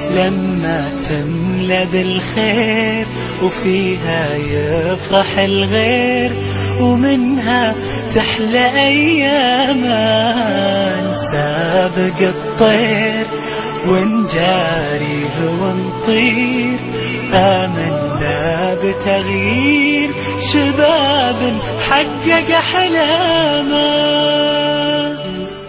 لما تملى بالخير وفيها يفرح الغير ومنها تحلى أياما سابق الطير ونجاري ونطير آمنا بتغيير شباب حقق أحلامه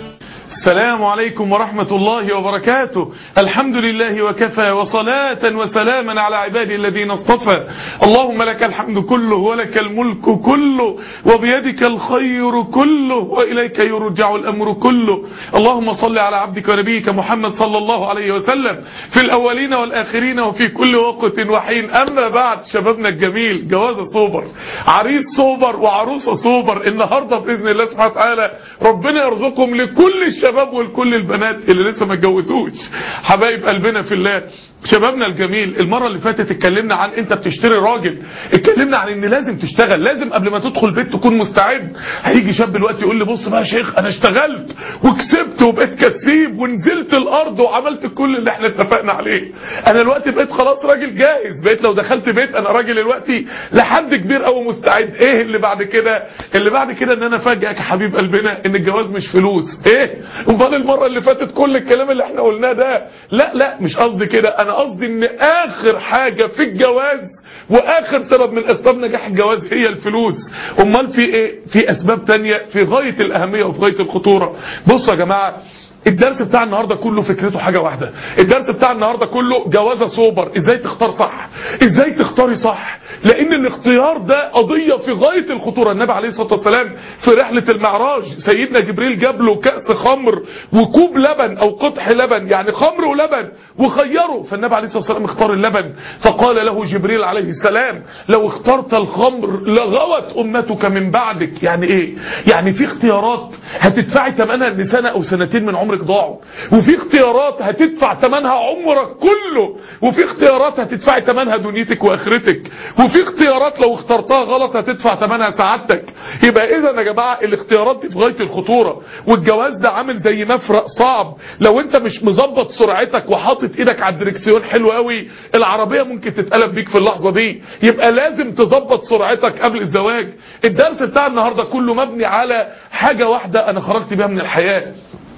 السلام عليكم ورحمة الله وبركاته الحمد لله وكفى وصلاة وسلاما على عباده الذين اصطفى اللهم لك الحمد كله ولك الملك كله وبيدك الخير كله وإليك يرجع الأمر كله اللهم صل على عبدك ونبيك محمد صلى الله عليه وسلم في الأولين والآخرين وفي كل وقت وحين أما بعد شبابنا الجميل جوازة صوبر عريس صوبر وعروسة صوبر النهاردة بإذن الله سبحانه وتعالى ربنا يرزقهم لكل الشباب ولكل البنات اللي لسه ما اتجوزوش حبايب قلبنا في الله شبابنا الجميل المرة اللي فاتت اتكلمنا عن انت بتشتري راجل اتكلمنا عن ان لازم تشتغل لازم قبل ما تدخل بيت تكون مستعد هيجي شاب دلوقتي يقول لي بص بقى يا شيخ انا اشتغلت وكسبت وبقيت كسيب ونزلت الارض وعملت كل اللي احنا اتفقنا عليه انا دلوقتي بقيت خلاص راجل جاهز بقيت لو دخلت بيت انا راجل دلوقتي لحد كبير قوي مستعد ايه اللي بعد كده اللي بعد كده ان انا افاجئك يا حبيب قلبنا ان الجواز مش فلوس ايه امال المره اللي فاتت كل الكلام اللي احنا قلناه ده لا لا مش قصدي كده انا قصدي ان اخر حاجة في الجواز واخر سبب من اسباب نجاح الجواز هي الفلوس امال في ايه في اسباب تانية في غاية الاهمية وفي غاية الخطورة بصوا يا جماعة الدرس بتاع النهاردة كله فكرته حاجة واحدة الدرس بتاع النهاردة كله جوازة صوبر ازاي تختار صح ازاي تختاري صح لان الاختيار ده قضية في غاية الخطورة النبي عليه الصلاة والسلام في رحلة المعراج سيدنا جبريل جاب له كأس خمر وكوب لبن او قطح لبن يعني خمر ولبن وخيره فالنبي عليه الصلاة والسلام اختار اللبن فقال له جبريل عليه السلام لو اخترت الخمر لغوت امتك من بعدك يعني ايه يعني في اختيارات هتدفعي ثمنها لسنة او سنتين من عمرك ضاعوا وفي اختيارات هتدفع ثمنها عمرك كله وفي اختيارات هتدفعي ثمنها دنيتك واخرتك وفي اختيارات لو اخترتها غلط هتدفع ثمنها سعادتك يبقى اذا يا جماعه الاختيارات دي في غايه الخطوره والجواز ده عامل زي مفرق صعب لو انت مش مظبط سرعتك وحاطط ايدك على الدركسيون حلو قوي العربيه ممكن تتقلب بيك في اللحظه دي يبقى لازم تظبط سرعتك قبل الزواج الدرس بتاع النهارده كله مبني على حاجه واحده انا خرجت بيها من الحياه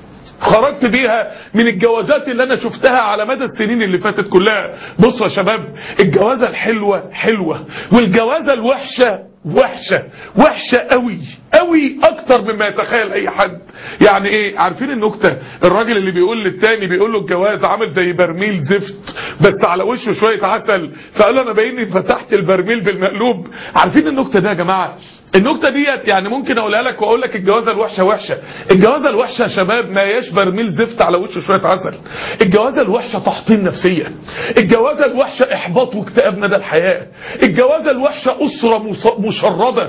خرجت بيها من الجوازات اللي انا شفتها على مدى السنين اللي فاتت كلها بصوا يا شباب الجوازة الحلوة حلوة والجوازة الوحشة وحشة وحشة قوي قوي اكتر مما يتخيل اي حد يعني ايه عارفين النكتة الراجل اللي بيقول للتاني بيقول له الجواز عامل زي برميل زفت بس على وشه شوية عسل فقال له انا بايني فتحت البرميل بالمقلوب عارفين النكتة دي يا جماعة النكتة ديت يعني ممكن اقولها لك واقول لك الجوازة الوحشة وحشة الجوازة الوحشة يا شباب ما ياش برميل زفت على وشه شوية عسل الجوازة الوحشة تحطيم نفسية الجوازة الوحشة احباط واكتئاب مدى الحياة الجوازة الوحشة اسرة مشردة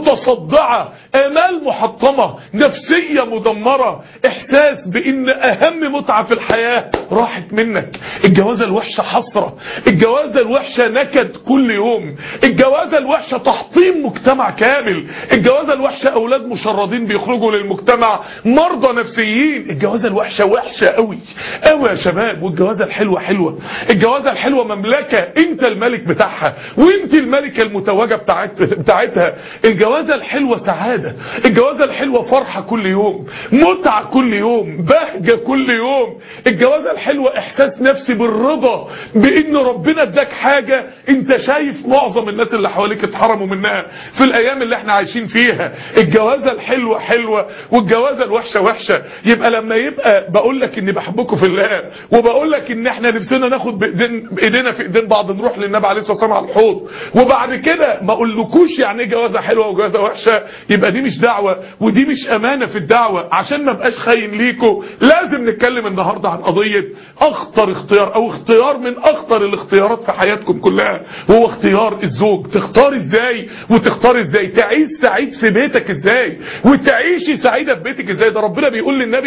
متصدعة امال محطمة نفسية مدمرة احساس بان اهم متعة في الحياة راحت منك الجوازة الوحشة حسرة الجوازة الوحشة نكد كل يوم الجوازة الوحشة تحطيم مجتمع كامل كامل الجوازة الوحشة اولاد مشردين بيخرجوا للمجتمع مرضى نفسيين الجوازة الوحشة وحشة قوي قوي يا شباب والجوازة الحلوة حلوة الجوازة الحلوة مملكة انت الملك بتاعها وانت الملكة المتوجة بتاعت بتاعتها الجوازة الحلوة سعادة الجوازة الحلوة فرحة كل يوم متعة كل يوم بهجة كل يوم الجوازة الحلوة احساس نفسي بالرضا بان ربنا اداك حاجة انت شايف معظم الناس اللي حواليك اتحرموا منها في الايام اللي احنا عايشين فيها الجوازة الحلوة حلوة والجوازة الوحشة وحشة يبقى لما يبقى بقول لك اني بحبكم في الله وبقول لك ان احنا نفسنا ناخد بايدين بايدينا في ايدين بعض نروح للنبي عليه الصلاه والسلام على الحوض وبعد كده ما اقولكوش يعني ايه جوازة حلوة وجوازة وحشة يبقى دي مش دعوة ودي مش امانة في الدعوة عشان ما بقاش خاين ليكم لازم نتكلم النهاردة عن قضية اخطر اختيار او اختيار من اخطر الاختيارات في حياتكم كلها وهو اختيار الزوج تختار ازاي وتختار ازاي تعيش سعيد في بيتك ازاي وتعيشي سعيدة في بيتك ازاي ده ربنا بيقول للنبي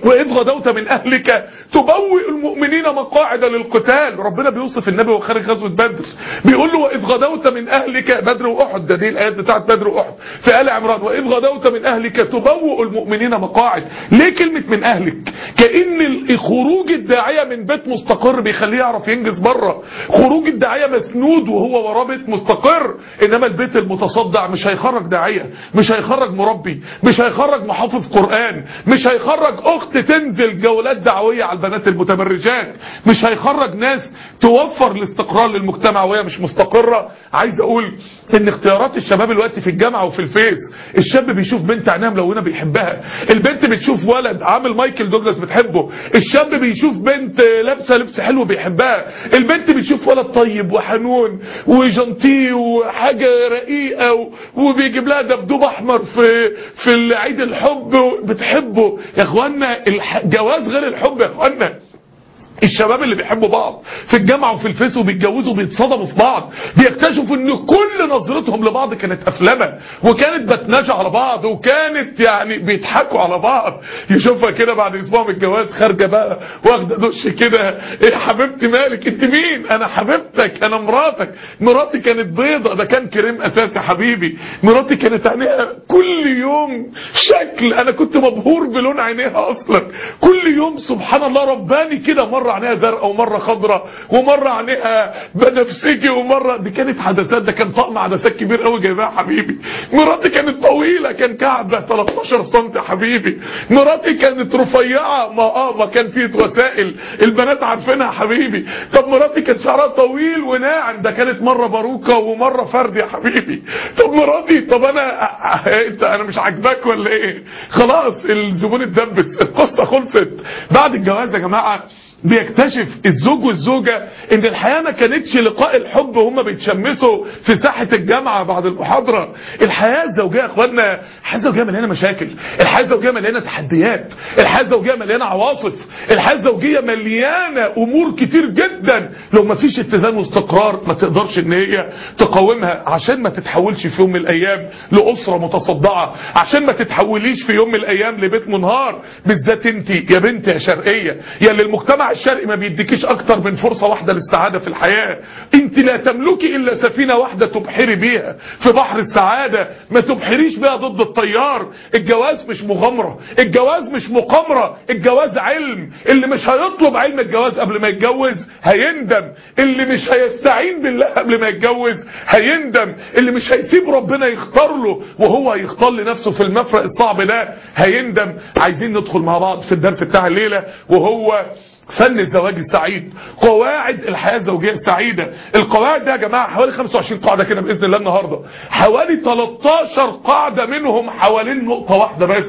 وإذ غدوت من أهلك تبوئ المؤمنين مقاعد للقتال ربنا بيوصف النبي وهو خارج غزوة بدر بيقول له وإذ غدوت من أهلك بدر وأحد ده دي الآيات بتاعت بدر وأحد في آل عمران وإذ غدوت من أهلك تبوئ المؤمنين مقاعد ليه كلمة من أهلك كأن ال- خروج الداعية من بيت مستقر بيخليه يعرف ينجز بره خروج الداعية مسنود وهو وراه بيت مستقر إنما البيت المتصدع مش هيخرج داعية مش هيخرج مربي مش هيخرج محافظ قرآن مش هيخرج أخت تنزل جولات دعوية على البنات المتبرجات مش هيخرج ناس توفر الاستقرار للمجتمع وهي مش مستقرة عايز أقول إن اختيارات الشباب الوقت في الجامعة وفي الفيس الشاب بيشوف بنت عينها ملونة بيحبها البنت بتشوف ولد عامل مايكل دوجلاس بتحبه الشاب بيشوف بنت لابسة لبس حلو بيحبها البنت بتشوف ولد طيب وحنون وجنتي وحاجة رقيقة و- وبيجيب لها دبدوب احمر في في عيد الحب بتحبه يا اخوانا الح- جواز غير الحب يا اخوانا الشباب اللي بيحبوا بعض في الجامعة وفي الفيس وبيتجوزوا بيتصدموا في بعض بيكتشفوا ان كل نظرتهم لبعض كانت افلامة وكانت بتناجى على بعض وكانت يعني بيضحكوا على بعض يشوفها كده بعد اسبوع من الجواز خارجة بقى واخدة دش كده ايه حبيبتي مالك انت مين انا حبيبتك انا مراتك مراتي كانت بيضة ده كان كريم اساسي حبيبي مراتي كانت عينيها كل يوم شكل انا كنت مبهور بلون عينيها اصلا كل يوم سبحان الله رباني كده مرة عينيها زرقاء ومرة خضراء ومرة عينيها بنفسجي ومرة دي كانت عدسات ده كان طقم عدسات كبير قوي جايبها حبيبي مراتي كانت طويلة كان كعبة 13 سم حبيبي مراتي كانت رفيعة ما اه ما كان فيه وسائل البنات عارفينها حبيبي طب مراتي كان شعرها طويل وناعم ده كانت مرة باروكة ومرة فرد يا حبيبي طب مراتي طب انا انت انا مش عاجباك ولا ايه خلاص الزبون اتدبس القصة خلصت بعد الجواز يا جماعة بيكتشف الزوج والزوجة ان الحياة ما كانتش لقاء الحب وهم بيتشمسوا في ساحة الجامعة بعد المحاضرة الحياة الزوجية يا اخوانا الحياة الزوجية مليانة مشاكل الحياة الزوجية مليانة تحديات الحياة الزوجية مليانة عواصف الحياة الزوجية مليانة امور كتير جدا لو ما فيش اتزان واستقرار ما تقدرش ان هي تقاومها عشان ما تتحولش في يوم من الايام لاسرة متصدعة عشان ما تتحوليش في يوم من الايام لبيت منهار بالذات انت يا بنت يا شرقية يا اللي المجتمع الشرقي ما بيديكيش اكتر من فرصة واحدة للسعادة في الحياة انت لا تملكي الا سفينة واحدة تبحري بيها في بحر السعادة ما تبحريش بيها ضد التيار الجواز مش مغامرة الجواز مش مقامرة الجواز علم اللي مش هيطلب علم الجواز قبل ما يتجوز هيندم اللي مش هيستعين بالله قبل ما يتجوز هيندم اللي مش هيسيب ربنا يختار له وهو هيختار لنفسه في المفرق الصعب ده هيندم عايزين ندخل مع بعض في الدرس بتاع الليلة وهو فن الزواج السعيد قواعد الحياة الزوجية السعيدة القواعد ده يا جماعة حوالي 25 قاعدة كده بإذن الله النهاردة حوالي 13 قاعدة منهم حوالين نقطة واحدة بس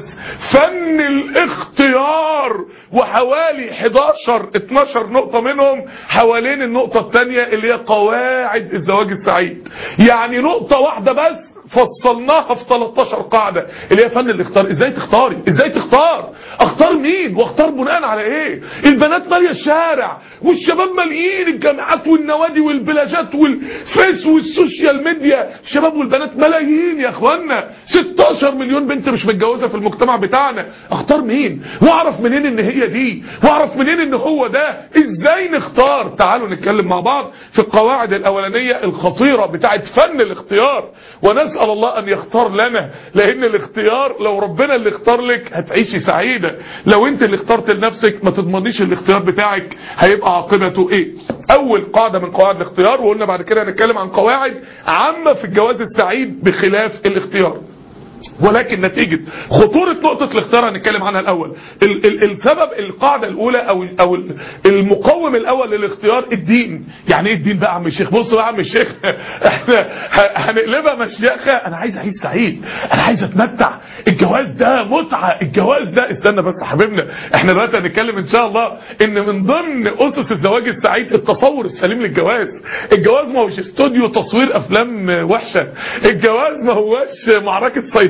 فن الاختيار وحوالي 11 12 نقطة منهم حوالين النقطة الثانية اللي هي قواعد الزواج السعيد يعني نقطة واحدة بس فصلناها في 13 قاعدة اللي هي فن الاختيار ازاي تختاري ازاي تختار اختار مين واختار بناء على ايه البنات ماليه الشارع والشباب ماليين الجامعات والنوادي والبلاجات والفيس والسوشيال ميديا الشباب والبنات ملايين يا اخوانا 16 مليون بنت مش متجوزه في المجتمع بتاعنا اختار مين واعرف منين ان هي دي واعرف منين ان هو ده ازاي نختار تعالوا نتكلم مع بعض في القواعد الاولانيه الخطيره بتاعت فن الاختيار ونسال الله ان يختار لنا لان الاختيار لو ربنا اللي اختار لك هتعيشي سعيده لو انت اللي اخترت لنفسك ما تضمنيش الاختيار بتاعك هيبقى عاقبته ايه اول قاعده من قواعد الاختيار وقلنا بعد كده هنتكلم عن قواعد عامه في الجواز السعيد بخلاف الاختيار ولكن نتيجة خطورة نقطة الاختيار هنتكلم عنها الأول ال ال السبب القاعدة الأولى أو ال أو ال المقوم الأول للاختيار الدين يعني إيه الدين بقى يا عم الشيخ بص بقى يا عم الشيخ احنا هنقلبها مشيخة أنا عايز أعيش سعيد أنا عايز أتمتع الجواز ده متعة الجواز ده استنى بس يا حبيبنا احنا دلوقتي هنتكلم إن شاء الله إن من ضمن أسس الزواج السعيد التصور السليم للجواز الجواز ما هوش استوديو تصوير أفلام وحشة الجواز ما هوش معركة سيطرة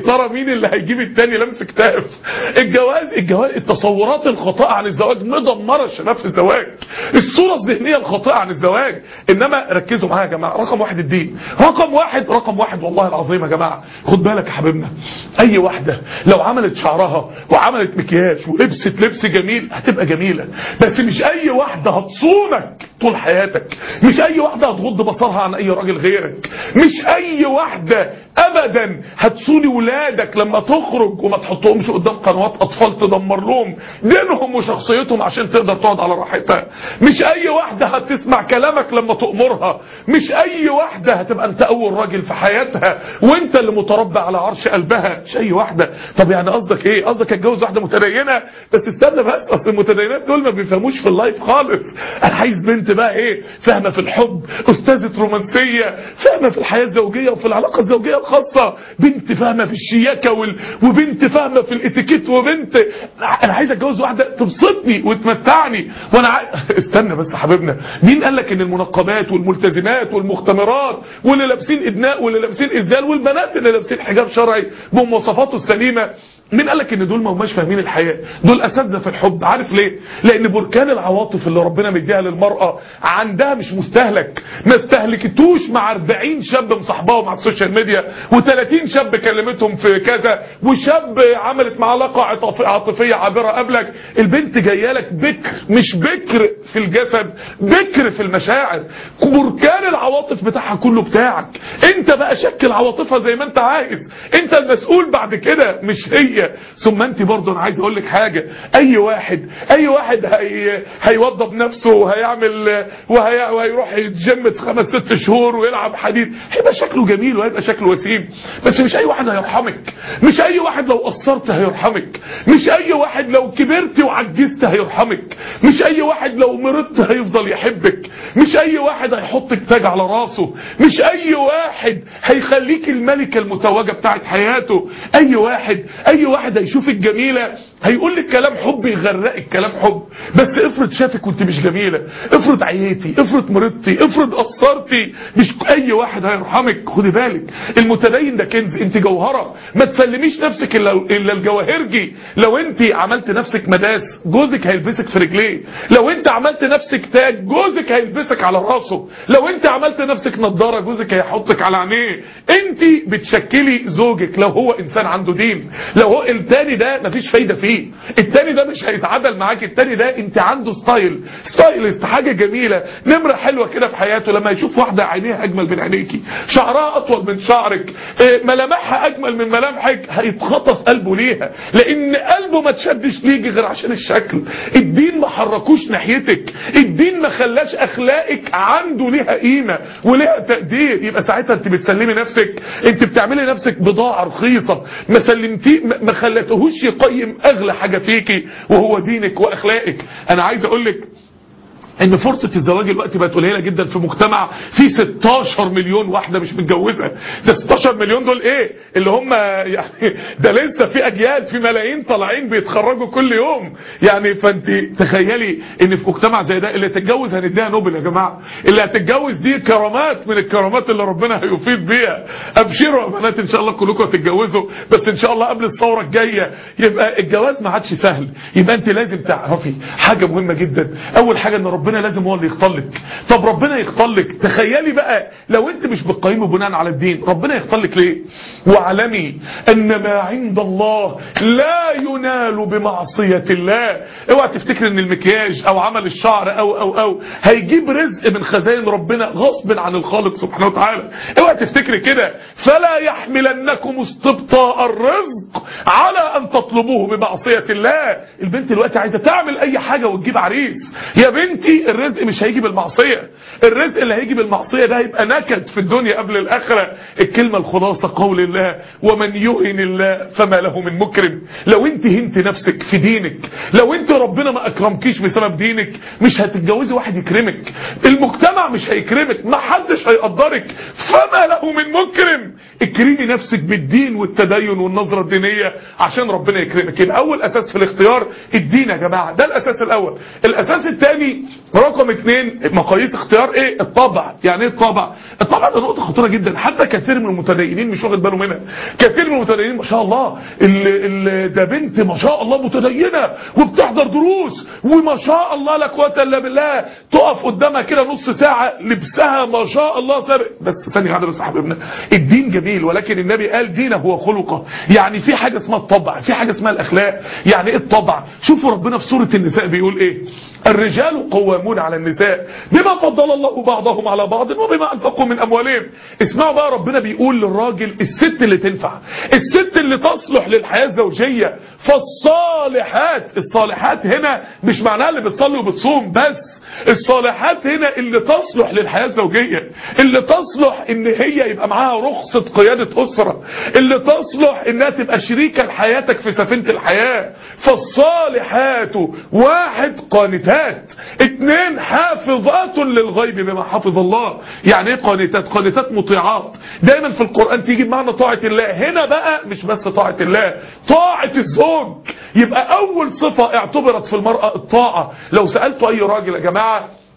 ترى مين اللي هيجيب التاني لمس كتاف الجواز الجواز التصورات الخاطئه عن الزواج مدمره الشباب في الزواج الصوره الذهنيه الخاطئه عن الزواج انما ركزوا معايا يا جماعه رقم واحد الدين رقم واحد رقم واحد والله العظيم يا جماعه خد بالك يا حبيبنا اي واحده لو عملت شعرها وعملت مكياج ولبست لبس جميل هتبقى جميله بس مش اي واحده هتصونك طول حياتك مش اي واحده هتغض بصرها عن اي راجل غيرك مش اي واحده ابدا هتصوني ولادك لما تخرج وما تحطهمش قدام قنوات اطفال تدمر لهم دينهم وشخصيتهم عشان تقدر تقعد على راحتها مش اي واحده هتسمع كلامك لما تأمرها مش اي واحده هتبقى انت اول راجل في حياتها وانت اللي متربع على عرش قلبها مش اي واحده طب يعني قصدك ايه قصدك اتجوز واحده متدينه بس استنى بس اصل المتدينات دول ما بيفهموش في اللايف خالص انا عايز بنت بقى ايه فاهمه في الحب استاذه رومانسيه فاهمه في الحياه الزوجيه وفي العلاقه الزوجيه الخاصه بنت فاهمه في الشياكه وال... وبنت فاهمه في الاتيكيت وبنت انا عايز اتجوز واحده تبسطني وتمتعني وانا عايز... استنى بس يا حبيبنا مين قال لك ان المنقبات والملتزمات والمختمرات واللي لابسين ادناء واللي لابسين ازدال والبنات اللي لابسين حجاب شرعي بمواصفاته السليمه مين قال لك ان دول ما هماش فاهمين الحياه دول اساتذه في الحب عارف ليه لان بركان العواطف اللي ربنا مديها للمراه عندها مش مستهلك ما استهلكتوش مع 40 شاب مصاحباهم على السوشيال ميديا و30 شاب كلمتهم في كذا وشاب عملت معاه علاقه عاطفيه عابره قبلك البنت جايه لك بكر مش بكر في الجسد بكر في المشاعر بركان العواطف بتاعها كله بتاعك انت بقى شكل عواطفها زي ما انت عايز انت المسؤول بعد كده مش هي ثم انت برضه انا عايز اقول لك حاجه اي واحد اي واحد هي هيوضب نفسه وهيعمل وهي وهيروح يتجمد خمس ست شهور ويلعب حديد هيبقى شكله جميل وهيبقى شكله وسيم بس مش اي واحد هيرحمك مش اي واحد لو قصرت هيرحمك مش اي واحد لو كبرت وعجزت هيرحمك مش اي واحد لو مرضت هيفضل يحبك مش اي واحد هيحطك تاج على راسه مش اي واحد هيخليك الملكه المتوجه بتاعت حياته اي واحد اي واحد هيشوفك جميلة هيقول لك كلام حب يغرقك كلام حب بس افرض شافك وانت مش جميلة افرض عييتي افرض مرضتي افرض قصرتي مش اي واحد هيرحمك خدي بالك المتدين ده كنز انت جوهرة ما تسلميش نفسك الا الا الجواهرجي لو انت عملت نفسك مداس جوزك هيلبسك في رجليه لو انت عملت نفسك تاج جوزك هيلبسك على راسه لو انت عملت نفسك نضاره جوزك هيحطك على عينيه انت بتشكلي زوجك لو هو انسان عنده دين لو هو التاني ده مفيش فايدة فيه التاني ده مش هيتعادل معاك التاني ده انت عنده ستايل ستايلست حاجة جميلة نمرة حلوة كده في حياته لما يشوف واحدة عينيها اجمل من عينيكي شعرها اطول من شعرك اه ملامحها اجمل من ملامحك هيتخطف قلبه ليها لان قلبه ما تشدش ليكي غير عشان الشكل الدين ما حركوش ناحيتك الدين ما خلاش اخلاقك عنده ليها قيمة وليها تقدير يبقى ساعتها انت بتسلمي نفسك انت بتعملي نفسك بضاعة رخيصة ما سلمتي ما خلتهوش يقيم اغلى حاجة فيكي وهو دينك واخلاقك انا عايز اقول لك ان فرصة الزواج الوقت بقت قليلة جدا في مجتمع فيه 16 مليون واحدة مش متجوزة ده 16 مليون دول ايه اللي هم يعني ده لسه في اجيال في ملايين طالعين بيتخرجوا كل يوم يعني فانت تخيلي ان في مجتمع زي ده اللي تتجوز هنديها نوبل يا جماعة اللي هتتجوز دي كرامات من الكرامات اللي ربنا هيفيد بيها ابشروا يا بنات ان شاء الله كلكم هتتجوزوا بس ان شاء الله قبل الثورة الجاية يبقى الجواز ما عادش سهل يبقى انت لازم تعرفي حاجة مهمة جدا اول حاجة ان ربنا ربنا لازم هو اللي يختار لك طب ربنا يختار لك تخيلي بقى لو انت مش بتقيمه بناء على الدين ربنا يختار لك ليه واعلمي ان ما عند الله لا ينال بمعصية الله اوعى تفتكر ان المكياج او عمل الشعر او او او هيجيب رزق من خزائن ربنا غصب عن الخالق سبحانه وتعالى اوعى تفتكري كده فلا يحملنكم استبطاء الرزق على ان تطلبوه بمعصية الله البنت دلوقتي عايزة تعمل اي حاجة وتجيب عريس يا بنتي الرزق مش هيجي بالمعصية الرزق اللي هيجي بالمعصية ده هيبقى نكد في الدنيا قبل الآخرة الكلمة الخلاصة قول الله ومن يهن الله فما له من مكرم لو انت هنت نفسك في دينك لو انت ربنا ما اكرمكيش بسبب دينك مش هتتجوزي واحد يكرمك المجتمع مش هيكرمك ما حدش هيقدرك فما له من مكرم اكرمي نفسك بالدين والتدين والنظرة الدينية عشان ربنا يكرمك يبقى اول اساس في الاختيار الدين يا جماعة ده الاساس الاول الاساس الثاني رقم اتنين مقاييس اختيار ايه الطبع يعني ايه الطبع الطبع ده نقطة خطيرة جدا حتى كثير من المتدينين مش واخد باله منها كثير من المتدينين ما شاء الله ال ال ده بنت ما شاء الله متدينة وبتحضر دروس وما شاء الله لا قوة الا بالله تقف قدامها كده نص ساعة لبسها ما شاء الله سابق بس ثانية واحدة بس يا حبيبنا الدين جميل ولكن النبي قال دينه هو خلقه يعني في حاجة اسمها الطبع في حاجة اسمها الاخلاق يعني ايه الطبع شوفوا ربنا في سورة النساء بيقول ايه الرجال قوامون على النساء بما فضل الله بعضهم على بعض وبما انفقوا من اموالهم اسمعوا بقى ربنا بيقول للراجل الست اللي تنفع الست اللي تصلح للحياة الزوجية فالصالحات الصالحات هنا مش معناها اللي بتصلي وبتصوم بس الصالحات هنا اللي تصلح للحياة الزوجية اللي تصلح ان هي يبقى معاها رخصة قيادة اسرة اللي تصلح انها تبقى شريكة لحياتك في سفينة الحياة فالصالحات واحد قانتات اتنين حافظات للغيب بما حفظ الله يعني ايه قانتات قانتات مطيعات دايما في القرآن تيجي بمعنى طاعة الله هنا بقى مش بس طاعة الله طاعة الزوج يبقى اول صفة اعتبرت في المرأة الطاعة لو سألتوا اي راجل يا جماعة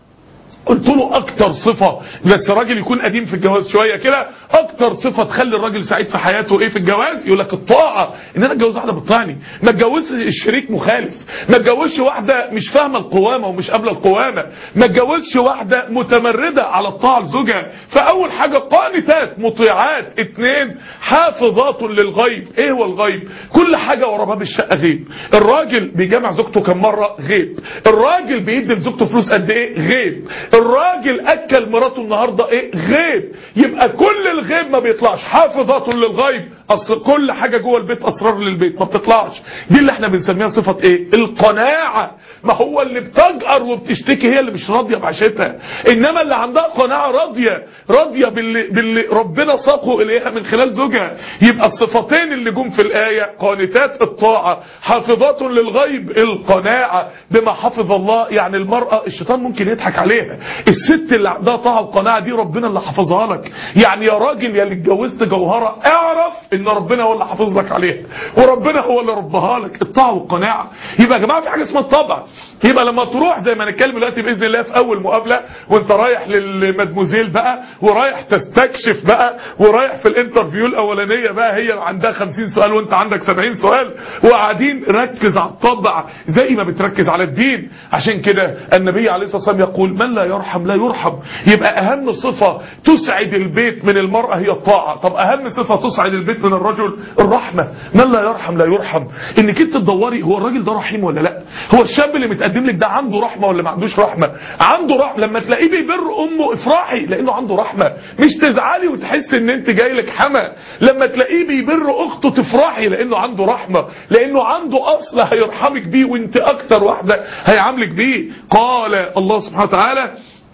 قلت له اكتر صفة بس الراجل يكون قديم في الجواز شوية كده اكتر صفة تخلي الراجل سعيد في حياته ايه في الجواز يقول لك الطاعة ان انا اتجوز واحدة بتطيعني ما اتجوزش الشريك مخالف ما اتجوزش واحدة مش فاهمة القوامة ومش قابلة القوامة ما اتجوزش واحدة متمردة على الطاعة لزوجها فاول حاجة قانتات مطيعات اتنين حافظات للغيب ايه هو الغيب كل حاجة ورا باب الشقة غيب الراجل بيجمع زوجته كم مرة غيب الراجل بيدي لزوجته فلوس قد ايه غيب الراجل اكل مراته النهاردة ايه غيب يبقى كل الغيب ما بيطلعش حافظات للغيب اصل كل حاجة جوه البيت اسرار للبيت ما بتطلعش دي اللي احنا بنسميها صفة ايه القناعة ما هو اللي بتجأر وبتشتكي هي اللي مش راضية بعيشتها انما اللي عندها قناعة راضية راضية باللي, باللي ربنا ساقه اليها من خلال زوجها يبقى الصفتين اللي جم في الآية قانتات الطاعة حافظات للغيب القناعة بما حفظ الله يعني المرأة الشيطان ممكن يضحك عليها الست اللي عندها طاعة وقناعة دي ربنا اللي حفظها لك يعني يا راجل يا اللي اتجوزت جوهرة اعرف ان ربنا هو اللي حافظ لك عليها وربنا هو اللي ربها لك الطاعة والقناعة يبقى يا جماعة في حاجة اسمها الطبع يبقى لما تروح زي ما نتكلم دلوقتي باذن الله في اول مقابله وانت رايح للمدموزيل بقى ورايح تستكشف بقى ورايح في الانترفيو الاولانيه بقى هي عندها 50 سؤال وانت عندك 70 سؤال وقاعدين ركز على الطبع زي ما بتركز على الدين عشان كده النبي عليه الصلاه والسلام يقول من لا يرحم لا يرحم يبقى اهم صفه تسعد البيت من المراه هي الطاعه طب اهم صفه تسعد البيت من الرجل الرحمه من لا يرحم لا يرحم انك انت تدوري هو الراجل ده رحيم ولا لا هو الشاب اللي متقدم لك ده عنده رحمه ولا ما عندوش رحمه عنده رحمه لما تلاقيه بيبر امه افرحي لانه عنده رحمه مش تزعلي وتحس ان انت جاي لك حما لما تلاقيه بيبر اخته تفرحي لانه عنده رحمه لانه عنده اصل هيرحمك بيه وانت اكتر واحده هيعاملك بيه قال الله سبحانه وتعالى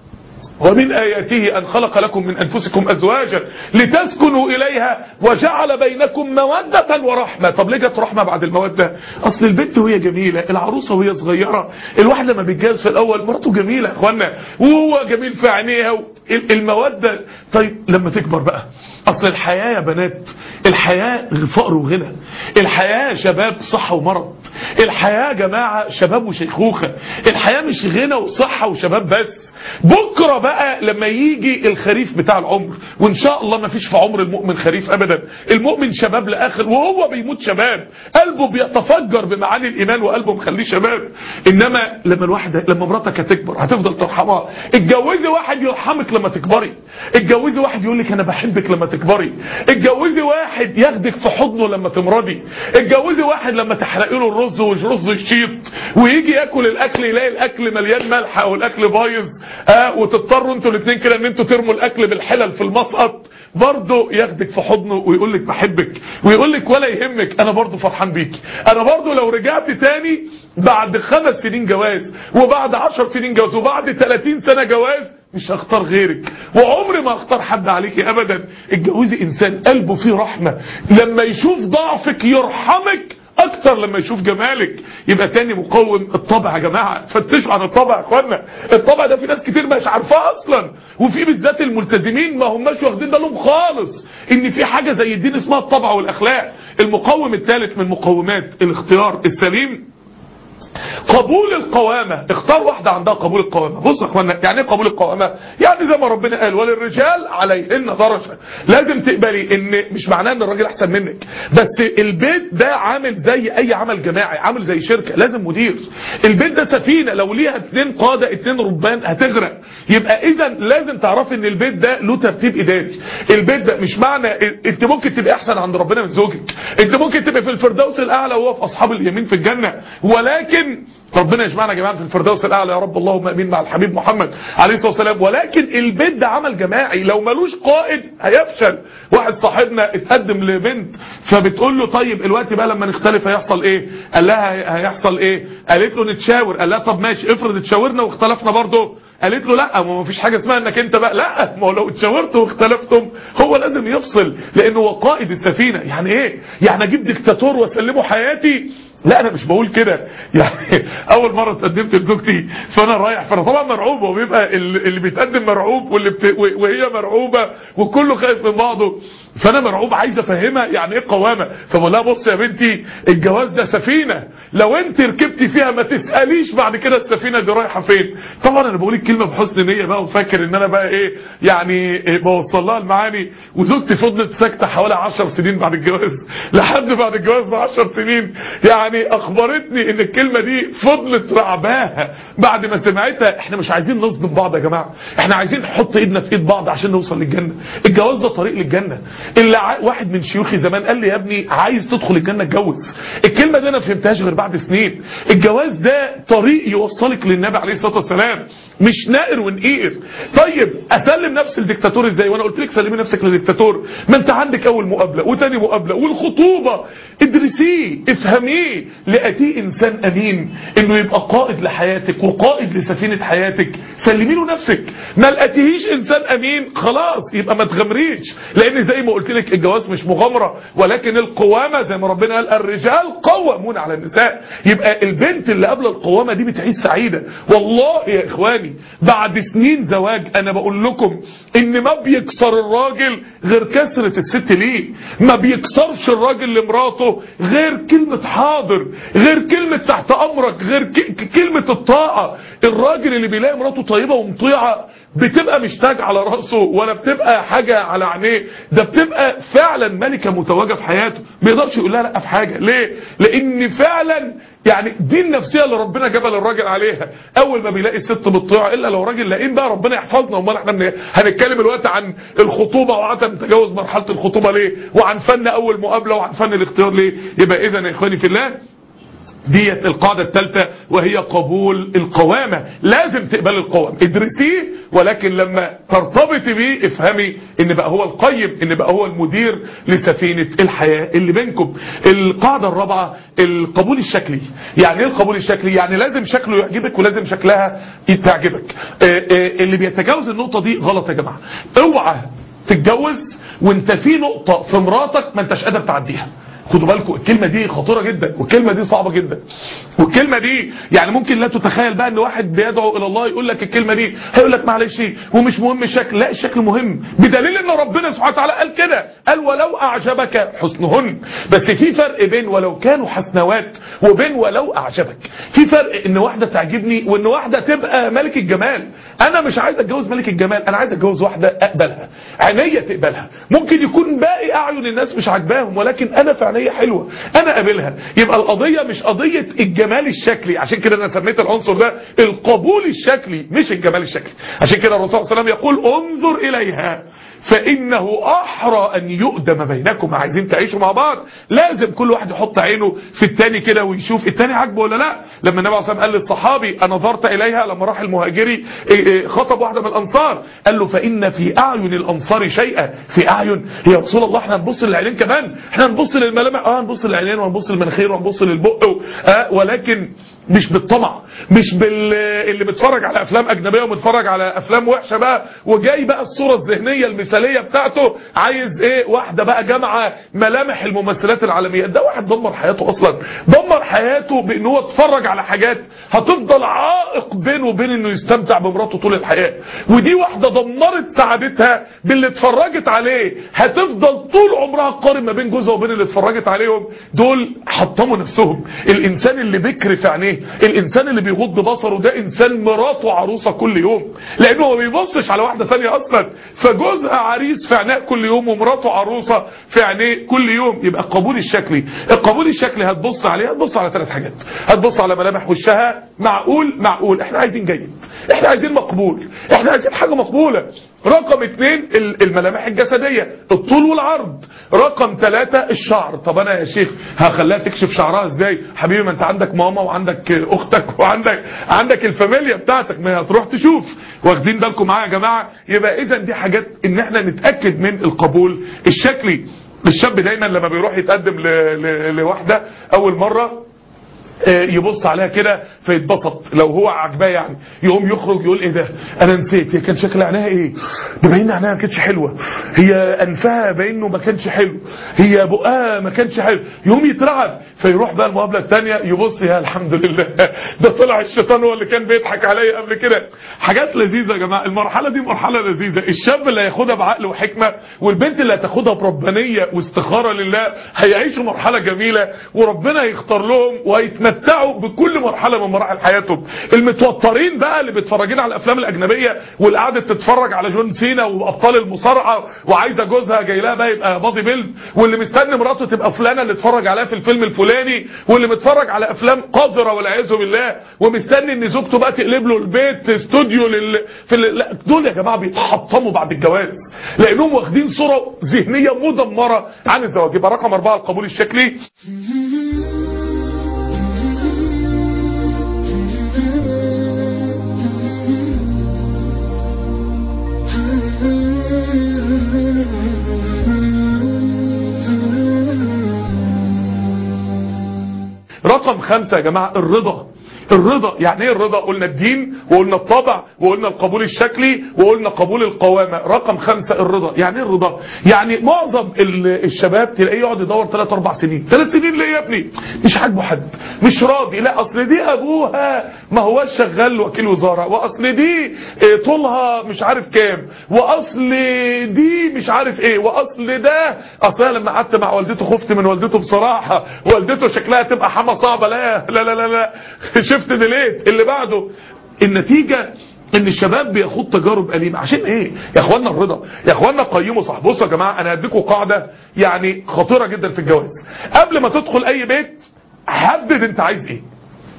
ومن آياته أن خلق لكم من أنفسكم أزواجا لتسكنوا إليها وجعل بينكم مودة ورحمة طب ليه جت رحمة بعد المودة أصل البنت وهي جميلة العروسة وهي صغيرة الواحد لما بيتجوز في الأول مراته جميلة يا أخوانا وهو جميل في عينيها المودة طيب لما تكبر بقى أصل الحياة يا بنات الحياة فقر وغنى الحياة شباب صحة ومرض الحياة يا جماعة شباب وشيخوخة الحياة مش غنى وصحة وشباب بس بكرة بقى لما يجي الخريف بتاع العمر وان شاء الله ما فيش في عمر المؤمن خريف ابدا المؤمن شباب لاخر وهو بيموت شباب قلبه بيتفجر بمعاني الايمان وقلبه مخليه شباب انما لما الواحد لما مراتك هتكبر هتفضل ترحمها اتجوزي واحد يرحمك لما تكبري اتجوزي واحد يقول لك انا بحبك لما تكبري اتجوزي واحد ياخدك في حضنه لما تمرضي اتجوزي واحد لما تحرقي له الرز والرز يشيط ويجي ياكل الاكل يلاقي الاكل مليان ملح او الاكل بايظ آه وتضطروا انتوا الاثنين كده ان انتوا ترموا الاكل بالحلل في المسقط برضه ياخدك في حضنه ويقول لك بحبك ويقول لك ولا يهمك انا برضه فرحان بيكي انا برضه لو رجعت تاني بعد خمس سنين جواز وبعد عشر سنين جواز وبعد 30 سنة جواز مش هختار غيرك وعمري ما هختار حد عليكي ابدا اتجوزي انسان قلبه فيه رحمة لما يشوف ضعفك يرحمك اكتر لما يشوف جمالك يبقى تاني مقوم الطبع يا جماعة فتشوا عن الطبع يا اخوانا الطبع ده في ناس كتير مش عارفاه اصلا وفي بالذات الملتزمين ما هماش واخدين بالهم خالص ان في حاجة زي الدين اسمها الطبع والاخلاق المقوم الثالث من مقومات الاختيار السليم قبول القوامة اختار واحدة عندها قبول القوامة بص يا اخوانا يعني ايه قبول القوامة يعني زي ما ربنا قال وللرجال عليهن درجة لازم تقبلي ان مش معناه ان الراجل احسن منك بس البيت ده عامل زي اي عمل جماعي عامل زي شركة لازم مدير البيت ده سفينة لو ليها اتنين قادة اتنين ربان هتغرق يبقى اذا لازم تعرفي ان البيت ده له ترتيب اداري البيت ده مش معنى انت ممكن تبقى احسن عند ربنا من زوجك انت ممكن تبقى في الفردوس الاعلى وهو في اصحاب اليمين في الجنة ولكن ربنا يجمعنا يا جماعه في الفردوس الاعلى يا رب اللهم امين مع الحبيب محمد عليه الصلاه والسلام ولكن البيت ده عمل جماعي لو ملوش قائد هيفشل واحد صاحبنا اتقدم لبنت فبتقول له طيب الوقت بقى لما نختلف هيحصل ايه قال لها هيحصل ايه قالت له نتشاور قال لها طب ماشي افرض اتشاورنا واختلفنا برضه قالت له لا ما فيش حاجه اسمها انك انت بقى لا ما هو لو اتشاورتوا واختلفتم هو لازم يفصل لانه هو قائد السفينه يعني ايه يعني اجيب دكتاتور واسلمه حياتي لا انا مش بقول كده يعني اول مره اتقدمت لزوجتي فانا رايح فانا طبعا مرعوب وبيبقى اللي بيتقدم مرعوب واللي بت... وهي مرعوبه وكله خايف من بعضه فانا مرعوب عايز افهمها يعني ايه قوامه فبقول لها بص يا بنتي الجواز ده سفينه لو انت ركبتي فيها ما تساليش بعد كده السفينه دي رايحه فين طبعا انا بقول الكلمه بحسن نيه بقى وفاكر ان انا بقى ايه يعني بوصل لها المعاني وزوجتي فضلت ساكته حوالي 10 سنين بعد الجواز لحد بعد الجواز ب 10 سنين يعني اخبرتني ان الكلمه دي فضلت رعباها بعد ما سمعتها احنا مش عايزين نصدم بعض يا جماعه احنا عايزين نحط ايدنا في ايد بعض عشان نوصل للجنه الجواز ده طريق للجنه اللي ع... واحد من شيوخي زمان قال لي يا ابني عايز تدخل الجنه اتجوز الكلمه دي انا ما فهمتهاش غير بعد سنين الجواز ده طريق يوصلك للنبي عليه الصلاه والسلام مش نائر ونقير طيب اسلم نفسي للدكتاتور ازاي وانا قلت لك سلمي نفسك للدكتاتور ما انت عندك اول مقابله وتاني مقابله والخطوبه ادرسيه افهميه لقيتيه انسان امين انه يبقى قائد لحياتك وقائد لسفينه حياتك سلمي له نفسك ما لقيتيهيش انسان امين خلاص يبقى ما تغامريش لان زي ما قلت لك الجواز مش مغامره ولكن القوامه زي ما ربنا قال الرجال قوامون على النساء يبقى البنت اللي قبل القوامه دي بتعيش سعيده والله يا اخواني بعد سنين زواج انا بقول لكم ان ما بيكسر الراجل غير كسرة الست ليه ما بيكسرش الراجل لمراته غير كلمة حاضر غير كلمة تحت امرك غير ك- كلمة الطاعة الراجل اللي بيلاقي مراته طيبة ومطيعة بتبقى مش تاج على راسه ولا بتبقى حاجة على عينيه ده بتبقى فعلا ملكة متوجة في حياته ما يقدرش يقول لها لا في حاجة ليه لان فعلا يعني دي النفسية اللي ربنا جبل الراجل عليها اول ما بيلاقي الست مطيعة الا لو راجل لاقين بقى ربنا يحفظنا امال احنا من- هنتكلم الوقت عن الخطوبة وعدم تجاوز مرحلة الخطوبة ليه وعن فن اول مقابلة وعن فن الاختيار ليه يبقى اذا يا اخواني في الله ديت القاعدة الثالثة وهي قبول القوامة لازم تقبل القوام ادرسيه ولكن لما ترتبطي بيه افهمي ان بقى هو القيم ان بقى هو المدير لسفينة الحياة اللي بينكم القاعدة الرابعة القبول الشكلي يعني ايه القبول الشكلي يعني لازم شكله يعجبك ولازم شكلها تعجبك آه، آه، اللي بيتجاوز النقطة دي غلط يا جماعة اوعى تتجوز وانت في نقطة في مراتك ما انتش قادر تعديها خدوا بالكم الكلمة دي خطيرة جدا والكلمة دي صعبة جدا والكلمة دي يعني ممكن لا تتخيل بقى ان واحد بيدعو الى الله يقول لك الكلمة دي هيقول لك معلش ومش مهم الشكل لا الشكل مهم بدليل ان ربنا سبحانه وتعالى قال كده قال ولو اعجبك حسنهن بس في فرق بين ولو كانوا حسنوات وبين ولو اعجبك في فرق ان واحدة تعجبني وان واحدة تبقى ملك الجمال انا مش عايز اتجوز ملك الجمال انا عايز اتجوز واحدة اقبلها عينيا تقبلها ممكن يكون باقي اعين الناس مش عاجباهم ولكن انا في عينيا حلوة انا قابلها يبقى القضية مش قضية الجمال الشكلي عشان كده انا سميت العنصر ده القبول الشكلي مش الجمال الشكلي عشان كده الرسول صلى الله عليه وسلم يقول انظر اليها فانه احرى ان يؤدم بينكم عايزين تعيشوا مع بعض لازم كل واحد يحط عينه في التاني كده ويشوف التاني عاجبه ولا لا لما النبي عليه الصلاه والسلام قال للصحابي نظرت اليها لما راح المهاجري إيه إيه خطب واحده من الانصار قال له فان في اعين الانصار شيئا في اعين يا رسول الله احنا هنبص للعينين كمان احنا هنبص للملامح اه هنبص للعينين وهنبص للمناخير وهنبص للبق و- آه ولكن مش بالطمع مش بال اللي بيتفرج على افلام اجنبيه ومتفرج على افلام وحشه بقى وجاي بقى الصوره الذهنيه المثاليه بتاعته عايز ايه واحده بقى جامعه ملامح الممثلات العالميه ده واحد دمر حياته اصلا دمر حياته بان هو اتفرج على حاجات هتفضل عائق بينه وبين انه يستمتع بمراته طول الحياه ودي واحده دمرت سعادتها باللي اتفرجت عليه هتفضل طول عمرها تقارن ما بين جوزها وبين اللي اتفرجت عليهم دول حطموا نفسهم الانسان اللي بكر في عينيه ايه الانسان اللي بيغض بصره ده انسان مراته عروسه كل يوم لانه ما بيبصش على واحده ثانيه اصلا فجوزها عريس في عينيه كل يوم ومراته عروسه في عينيه كل يوم يبقى القبول الشكلي القبول الشكلي هتبص عليه هتبص على ثلاث حاجات هتبص على ملامح وشها معقول معقول احنا عايزين جيد احنا عايزين مقبول احنا عايزين حاجه مقبوله رقم اثنين الملامح الجسدية الطول والعرض رقم ثلاثة الشعر طب انا يا شيخ هخليها تكشف شعرها ازاي حبيبي ما انت عندك ماما وعندك اختك وعندك عندك الفاميليا بتاعتك ما هتروح تشوف واخدين بالكم معايا يا جماعة يبقى اذا دي حاجات ان احنا نتأكد من القبول الشكلي الشاب دايما لما بيروح يتقدم ل- ل- لواحدة اول مرة يبص عليها كده فيتبسط لو هو عجباه يعني يقوم يخرج يقول ايه ده انا نسيت هي كان شكل عينيها ايه ده باين عينيها ما كانتش حلوه هي انفها باينه ما كانش حلو هي بقها ما كانش حلو يقوم يترعب فيروح بقى المقابله الثانيه يبص يا الحمد لله ده طلع الشيطان هو اللي كان بيضحك عليا قبل كده حاجات لذيذه يا جماعه المرحله دي مرحله لذيذه الشاب اللي هياخدها بعقل وحكمه والبنت اللي هتاخدها بربانيه واستخاره لله هيعيشوا مرحله جميله وربنا يختار لهم ويتمتعوا بكل مرحله من مراحل حياتهم المتوترين بقى اللي بيتفرجين على الافلام الاجنبيه واللي قعدت تتفرج على جون سينا وابطال المصارعه وعايزه جوزها جاي لها بقى يبقى بادي بيلد واللي مستني مراته تبقى فلانه اللي اتفرج عليها في الفيلم الفلاني واللي متفرج على افلام قذره والعياذ بالله ومستني ان زوجته بقى تقلب له البيت استوديو لل في ال... لا دول يا جماعه بيتحطموا بعد الجواز لانهم واخدين صوره ذهنيه مدمره عن الزواج يبقى رقم أربعة القبول الشكلي رقم خمسة يا جماعة الرضا الرضا يعني ايه الرضا قلنا الدين وقلنا الطبع وقلنا القبول الشكلي وقلنا قبول القوامة رقم خمسة الرضا يعني ايه الرضا يعني معظم ال- الشباب تلاقيه يقعد يدور 3 4 سنين 3 سنين ليه يا ابني مش عاجبه حد مش راضي لا اصل دي ابوها ما هوش شغال وكيل وزارة واصل دي إيه، طولها مش عارف كام واصل دي مش عارف ايه واصل ده اصل أنا لما قعدت مع والدته خفت من والدته بصراحة والدته شكلها تبقى حما صعبة لا لا لا لا, لا. شفت ديليت اللي بعده النتيجة ان الشباب بياخد تجارب أليمة عشان ايه يا اخوانا الرضا يا اخوانا قيموا صح بصوا يا جماعة انا هديكم قاعدة يعني خطيرة جدا في الجواز قبل ما تدخل اي بيت حدد انت عايز ايه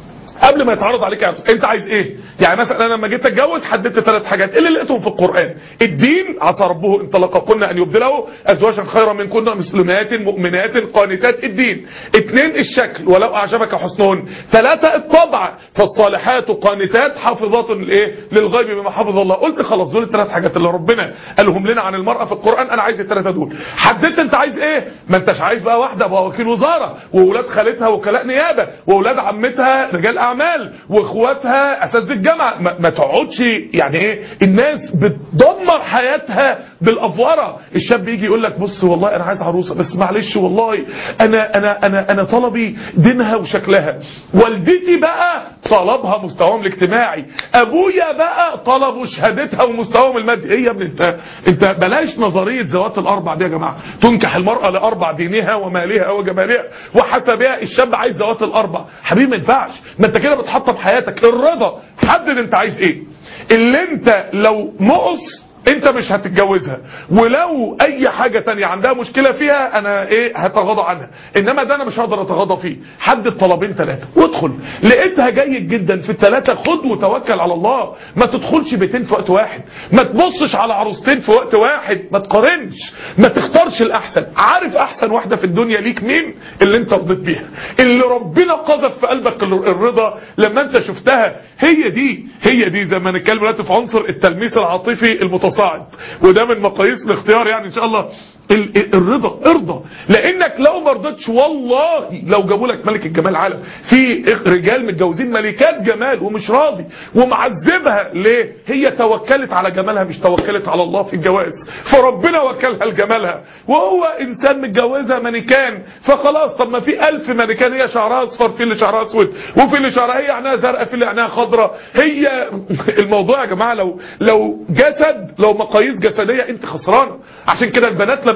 قبل ما يتعرض عليك عرس انت عايز ايه يعني مثلا انا لما جيت اتجوز حددت ثلاث حاجات إيه اللي لقيتهم في القران الدين عسى ربه ان طلقكن ان يبدله ازواجا خيرا منكن مسلمات مؤمنات قانتات الدين اثنين الشكل ولو اعجبك حسنهن ثلاثه الطبع فالصالحات قانتات حافظات الايه للغيب بما حفظ الله قلت خلاص دول الثلاث حاجات اللي ربنا قالهم لنا عن المراه في القران انا عايز الثلاثه دول حددت انت عايز ايه ما انتش عايز بقى واحده ابقى وكيل وزاره واولاد خالتها وكلاء نيابه واولاد عمتها رجال اعمال واخواتها اساتذه الجامعه ما, ما تقعدش يعني ايه الناس بتدمر حياتها بالافوره الشاب يجي يقول لك بص والله انا عايز عروسه بس معلش والله انا انا انا انا طلبي دينها وشكلها والدتي بقى طلبها مستواهم الاجتماعي ابويا بقى طلبوا شهادتها ومستواهم المادي ايه يا ابني انت انت بلاش نظريه ذوات الاربع دي يا جماعه تنكح المراه لاربع دينها ومالها وجمالها وحسبها الشاب عايز ذوات الاربع حبيبي ما ينفعش ما انت كده بتحطم حياتك الرضا حدد انت عايز ايه اللي انت لو نقص انت مش هتتجوزها ولو اي حاجة تانية عندها مشكلة فيها انا ايه هتغاضى عنها انما ده انا مش هقدر اتغاضى فيه حدد طلبين ثلاثة وادخل لقيتها جيد جدا في الثلاثة خد وتوكل على الله ما تدخلش بيتين في وقت واحد ما تبصش على عروستين في وقت واحد ما تقارنش ما تختارش الاحسن عارف احسن واحدة في الدنيا ليك مين اللي انت رضيت بيها اللي ربنا قذف في قلبك الرضا لما انت شفتها هي دي هي دي زي ما نتكلم دلوقتي في عنصر التلميس العاطفي المتصاعد وده من مقاييس الاختيار يعني ان شاء الله ال- ال- الرضا ارضى لانك لو ما رضيتش والله لو جابوا لك ملك الجمال عالم في رجال متجوزين ملكات جمال ومش راضي ومعذبها ليه هي توكلت على جمالها مش توكلت على الله في الجواز فربنا وكلها لجمالها وهو انسان متجوزها مانيكان فخلاص طب ما في ألف مانيكان هي شعرها اصفر في اللي شعرها اسود وفي اللي شعرها هي عينها زرقاء في اللي عينها خضراء هي الموضوع يا جماعه لو لو جسد لو مقاييس جسديه انت خسرانه عشان كده البنات لما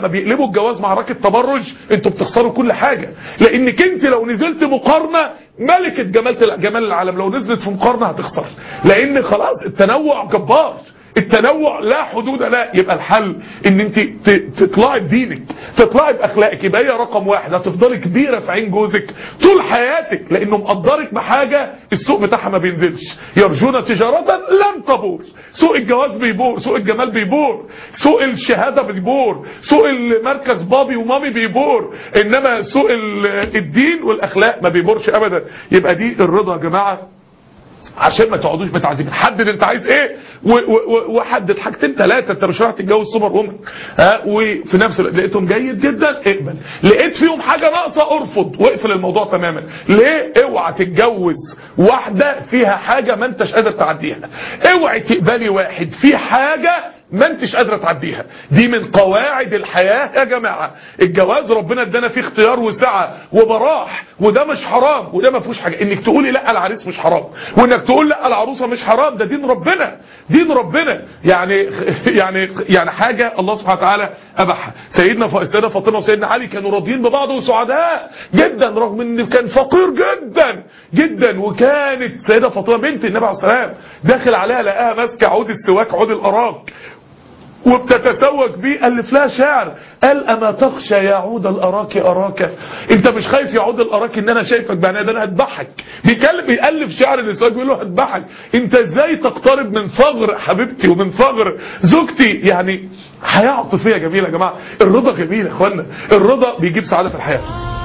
لما بيقلبوا الجواز معركه تبرج انتوا بتخسروا كل حاجه لانك انت لو نزلت مقارنه ملكه جمال جمال العالم لو نزلت في مقارنه هتخسر لان خلاص التنوع جبار التنوع لا حدود لا يبقى الحل ان انت ت- تطلعي بدينك تطلعي باخلاقك يبقى هي رقم واحد هتفضلي كبيره في عين جوزك طول حياتك لانه مقدرك بحاجه السوق بتاعها ما بينزلش يرجون تجاره لن تبور سوق الجواز بيبور سوق الجمال بيبور سوق الشهاده بيبور سوق المركز بابي ومامي بيبور انما سوق ال- الدين والاخلاق ما بيبورش ابدا يبقى دي الرضا يا جماعه عشان ما تقعدوش متعذبين حدد انت عايز ايه و- و- و- وحدد حاجتين ثلاثه انت مش رايح تتجوز سوبر وومن ها وفي نفس الوقت لقيتهم جيد جدا اقبل لقيت فيهم حاجه ناقصه ارفض واقفل الموضوع تماما ليه اوعى تتجوز واحده فيها حاجه ما انتش قادر تعديها اوعي تقبلي واحد فيه حاجه ما انتش قادره تعديها دي من قواعد الحياه يا جماعه الجواز ربنا ادانا فيه اختيار وسعه وبراح وده مش حرام وده ما فيهوش حاجه انك تقولي لا العريس مش حرام وانك تقول لا العروسه مش حرام ده دين ربنا دين ربنا يعني يعني يعني حاجه الله سبحانه وتعالى اباحها سيدنا ف- السيده فاطمه وسيدنا علي كانوا راضيين ببعض وسعداء جدا رغم ان كان فقير جدا جدا وكانت سيده فاطمه بنت النبي عليه الصلاه والسلام داخل عليها لقاها ماسكه عود السواك عود الاراك وبتتسوق بيه ألف لها شعر قال أما تخشى يا عود الأراك أراك أنت مش خايف يا عود الأراك إن أنا شايفك بعناية ده أنا هذبحك بيكلم بيألف شعر النساء بيقول له هذبحك أنت إزاي تقترب من ثغر حبيبتي ومن ثغر زوجتي يعني حياة عاطفية جميلة يا جماعة الرضا جميل يا إخوانا الرضا بيجيب سعادة في الحياة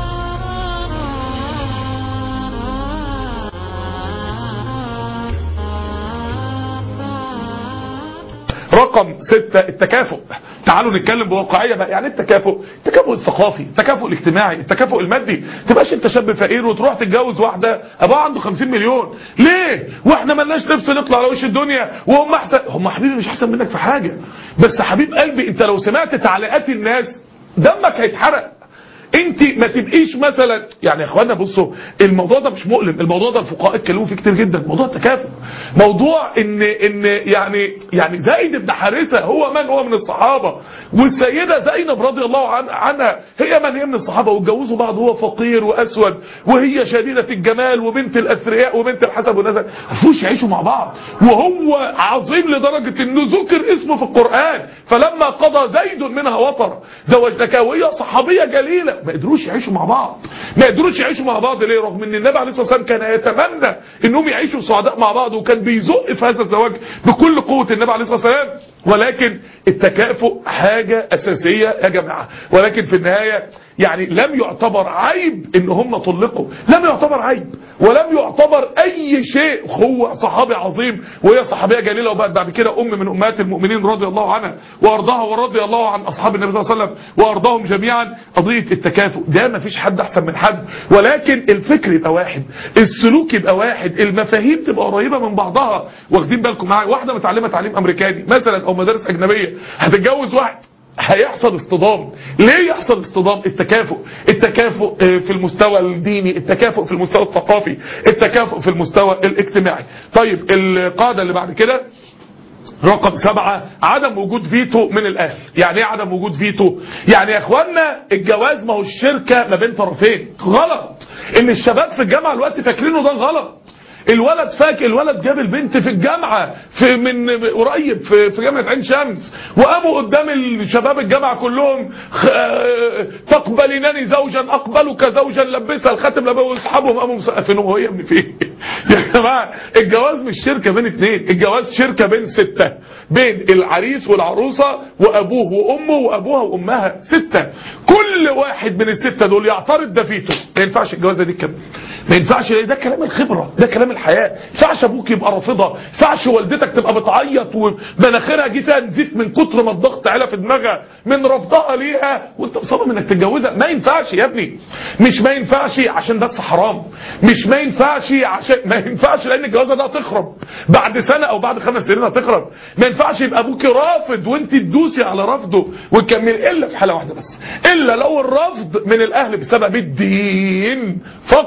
رقم ستة التكافؤ تعالوا نتكلم بواقعية بقى يعني التكافؤ التكافؤ الثقافي التكافؤ الاجتماعي التكافؤ المادي تبقاش انت شاب فقير وتروح تتجوز واحدة ابوها عنده 50 مليون ليه واحنا ملناش نفس نطلع على وش الدنيا وهم احسن هم حبيبي مش احسن منك في حاجة بس حبيب قلبي انت لو سمعت تعليقات الناس دمك هيتحرق انت ما تبقيش مثلا يعني يا اخوانا بصوا الموضوع ده مش مؤلم الموضوع ده الفقهاء اتكلموا فيه كتير جدا موضوع التكافؤ موضوع ان ان يعني يعني زيد بن حارثه هو من هو من الصحابه والسيده زينب رضي الله عن عنها هي من هي من الصحابه واتجوزوا بعض هو فقير واسود وهي شديده الجمال وبنت الاثرياء وبنت الحسب والنسب ما فيهوش يعيشوا مع بعض وهو عظيم لدرجه انه ذكر اسمه في القران فلما قضى زيد منها وطر زوجتها وهي صحابيه جليله ما قدروش يعيشوا مع بعض ما قدروش يعيشوا مع بعض ليه رغم ان النبي عليه الصلاه والسلام كان يتمنى انهم يعيشوا سعداء مع بعض وكان بيزق في هذا الزواج بكل قوه النبي عليه الصلاه والسلام ولكن التكافؤ حاجه اساسيه يا جماعه ولكن في النهايه يعني لم يعتبر عيب ان هم طلقوا لم يعتبر عيب ولم يعتبر اي شيء هو صحابي عظيم وهي صحابيه جليله وبقت بعد كده ام من امهات المؤمنين رضي الله عنها وارضاها ورضي الله عن اصحاب النبي صلى الله عليه وسلم وارضاهم جميعا قضيه التكافؤ ده ما فيش حد احسن من حد ولكن الفكر يبقى واحد السلوك يبقى واحد المفاهيم تبقى قريبه من بعضها واخدين بالكم معايا واحده متعلمه تعليم امريكاني مثلا او مدارس اجنبيه هتتجوز واحد هيحصل اصطدام ليه يحصل اصطدام التكافؤ التكافؤ آه، في المستوى الديني التكافؤ في المستوى الثقافي التكافؤ في المستوى الاجتماعي طيب القاعدة اللي بعد كده رقم سبعة عدم وجود فيتو من الاهل يعني ايه عدم وجود فيتو يعني يا اخوانا الجواز ما هو الشركة ما بين طرفين غلط ان الشباب في الجامعة الوقت فاكرينه ده غلط الولد فاكر الولد جاب البنت في الجامعة في من قريب في, في جامعة عين شمس وقاموا قدام الشباب الجامعة كلهم خ- آه، تقبلينني زوجا اقبلك زوجا لبسها الخاتم لبسها واصحابهم قاموا مسقفينه وهو يا ابني فين يا جماعة الجواز مش شركة بين اتنين الجواز شركة بين ستة بين العريس والعروسة وابوه وامه وابوها وامها ستة كل واحد من الستة دول يعترض ده فيتو ما ينفعش الجوازة دي تكمل ما ينفعش ده كلام الخبرة ده كلام الحياة ما ينفعش ابوك يبقى رافضها ما ينفعش والدتك تبقى بتعيط ومناخيرها جه فيها نزيف من كتر ما الضغط علا في دماغها من رفضها ليها وانت مصمم انك تتجوزها ما ينفعش يا ابني مش ما ينفعش عشان بس حرام مش ما ينفعش عشان ما ينفعش لان الجوازه ده هتخرب بعد سنه او بعد خمس سنين هتخرب ما ينفعش يبقى ابوك رافض وانت تدوسي على رفضه وتكمل الا في حاله واحده بس الا لو الرفض من الاهل بسبب الدين فقط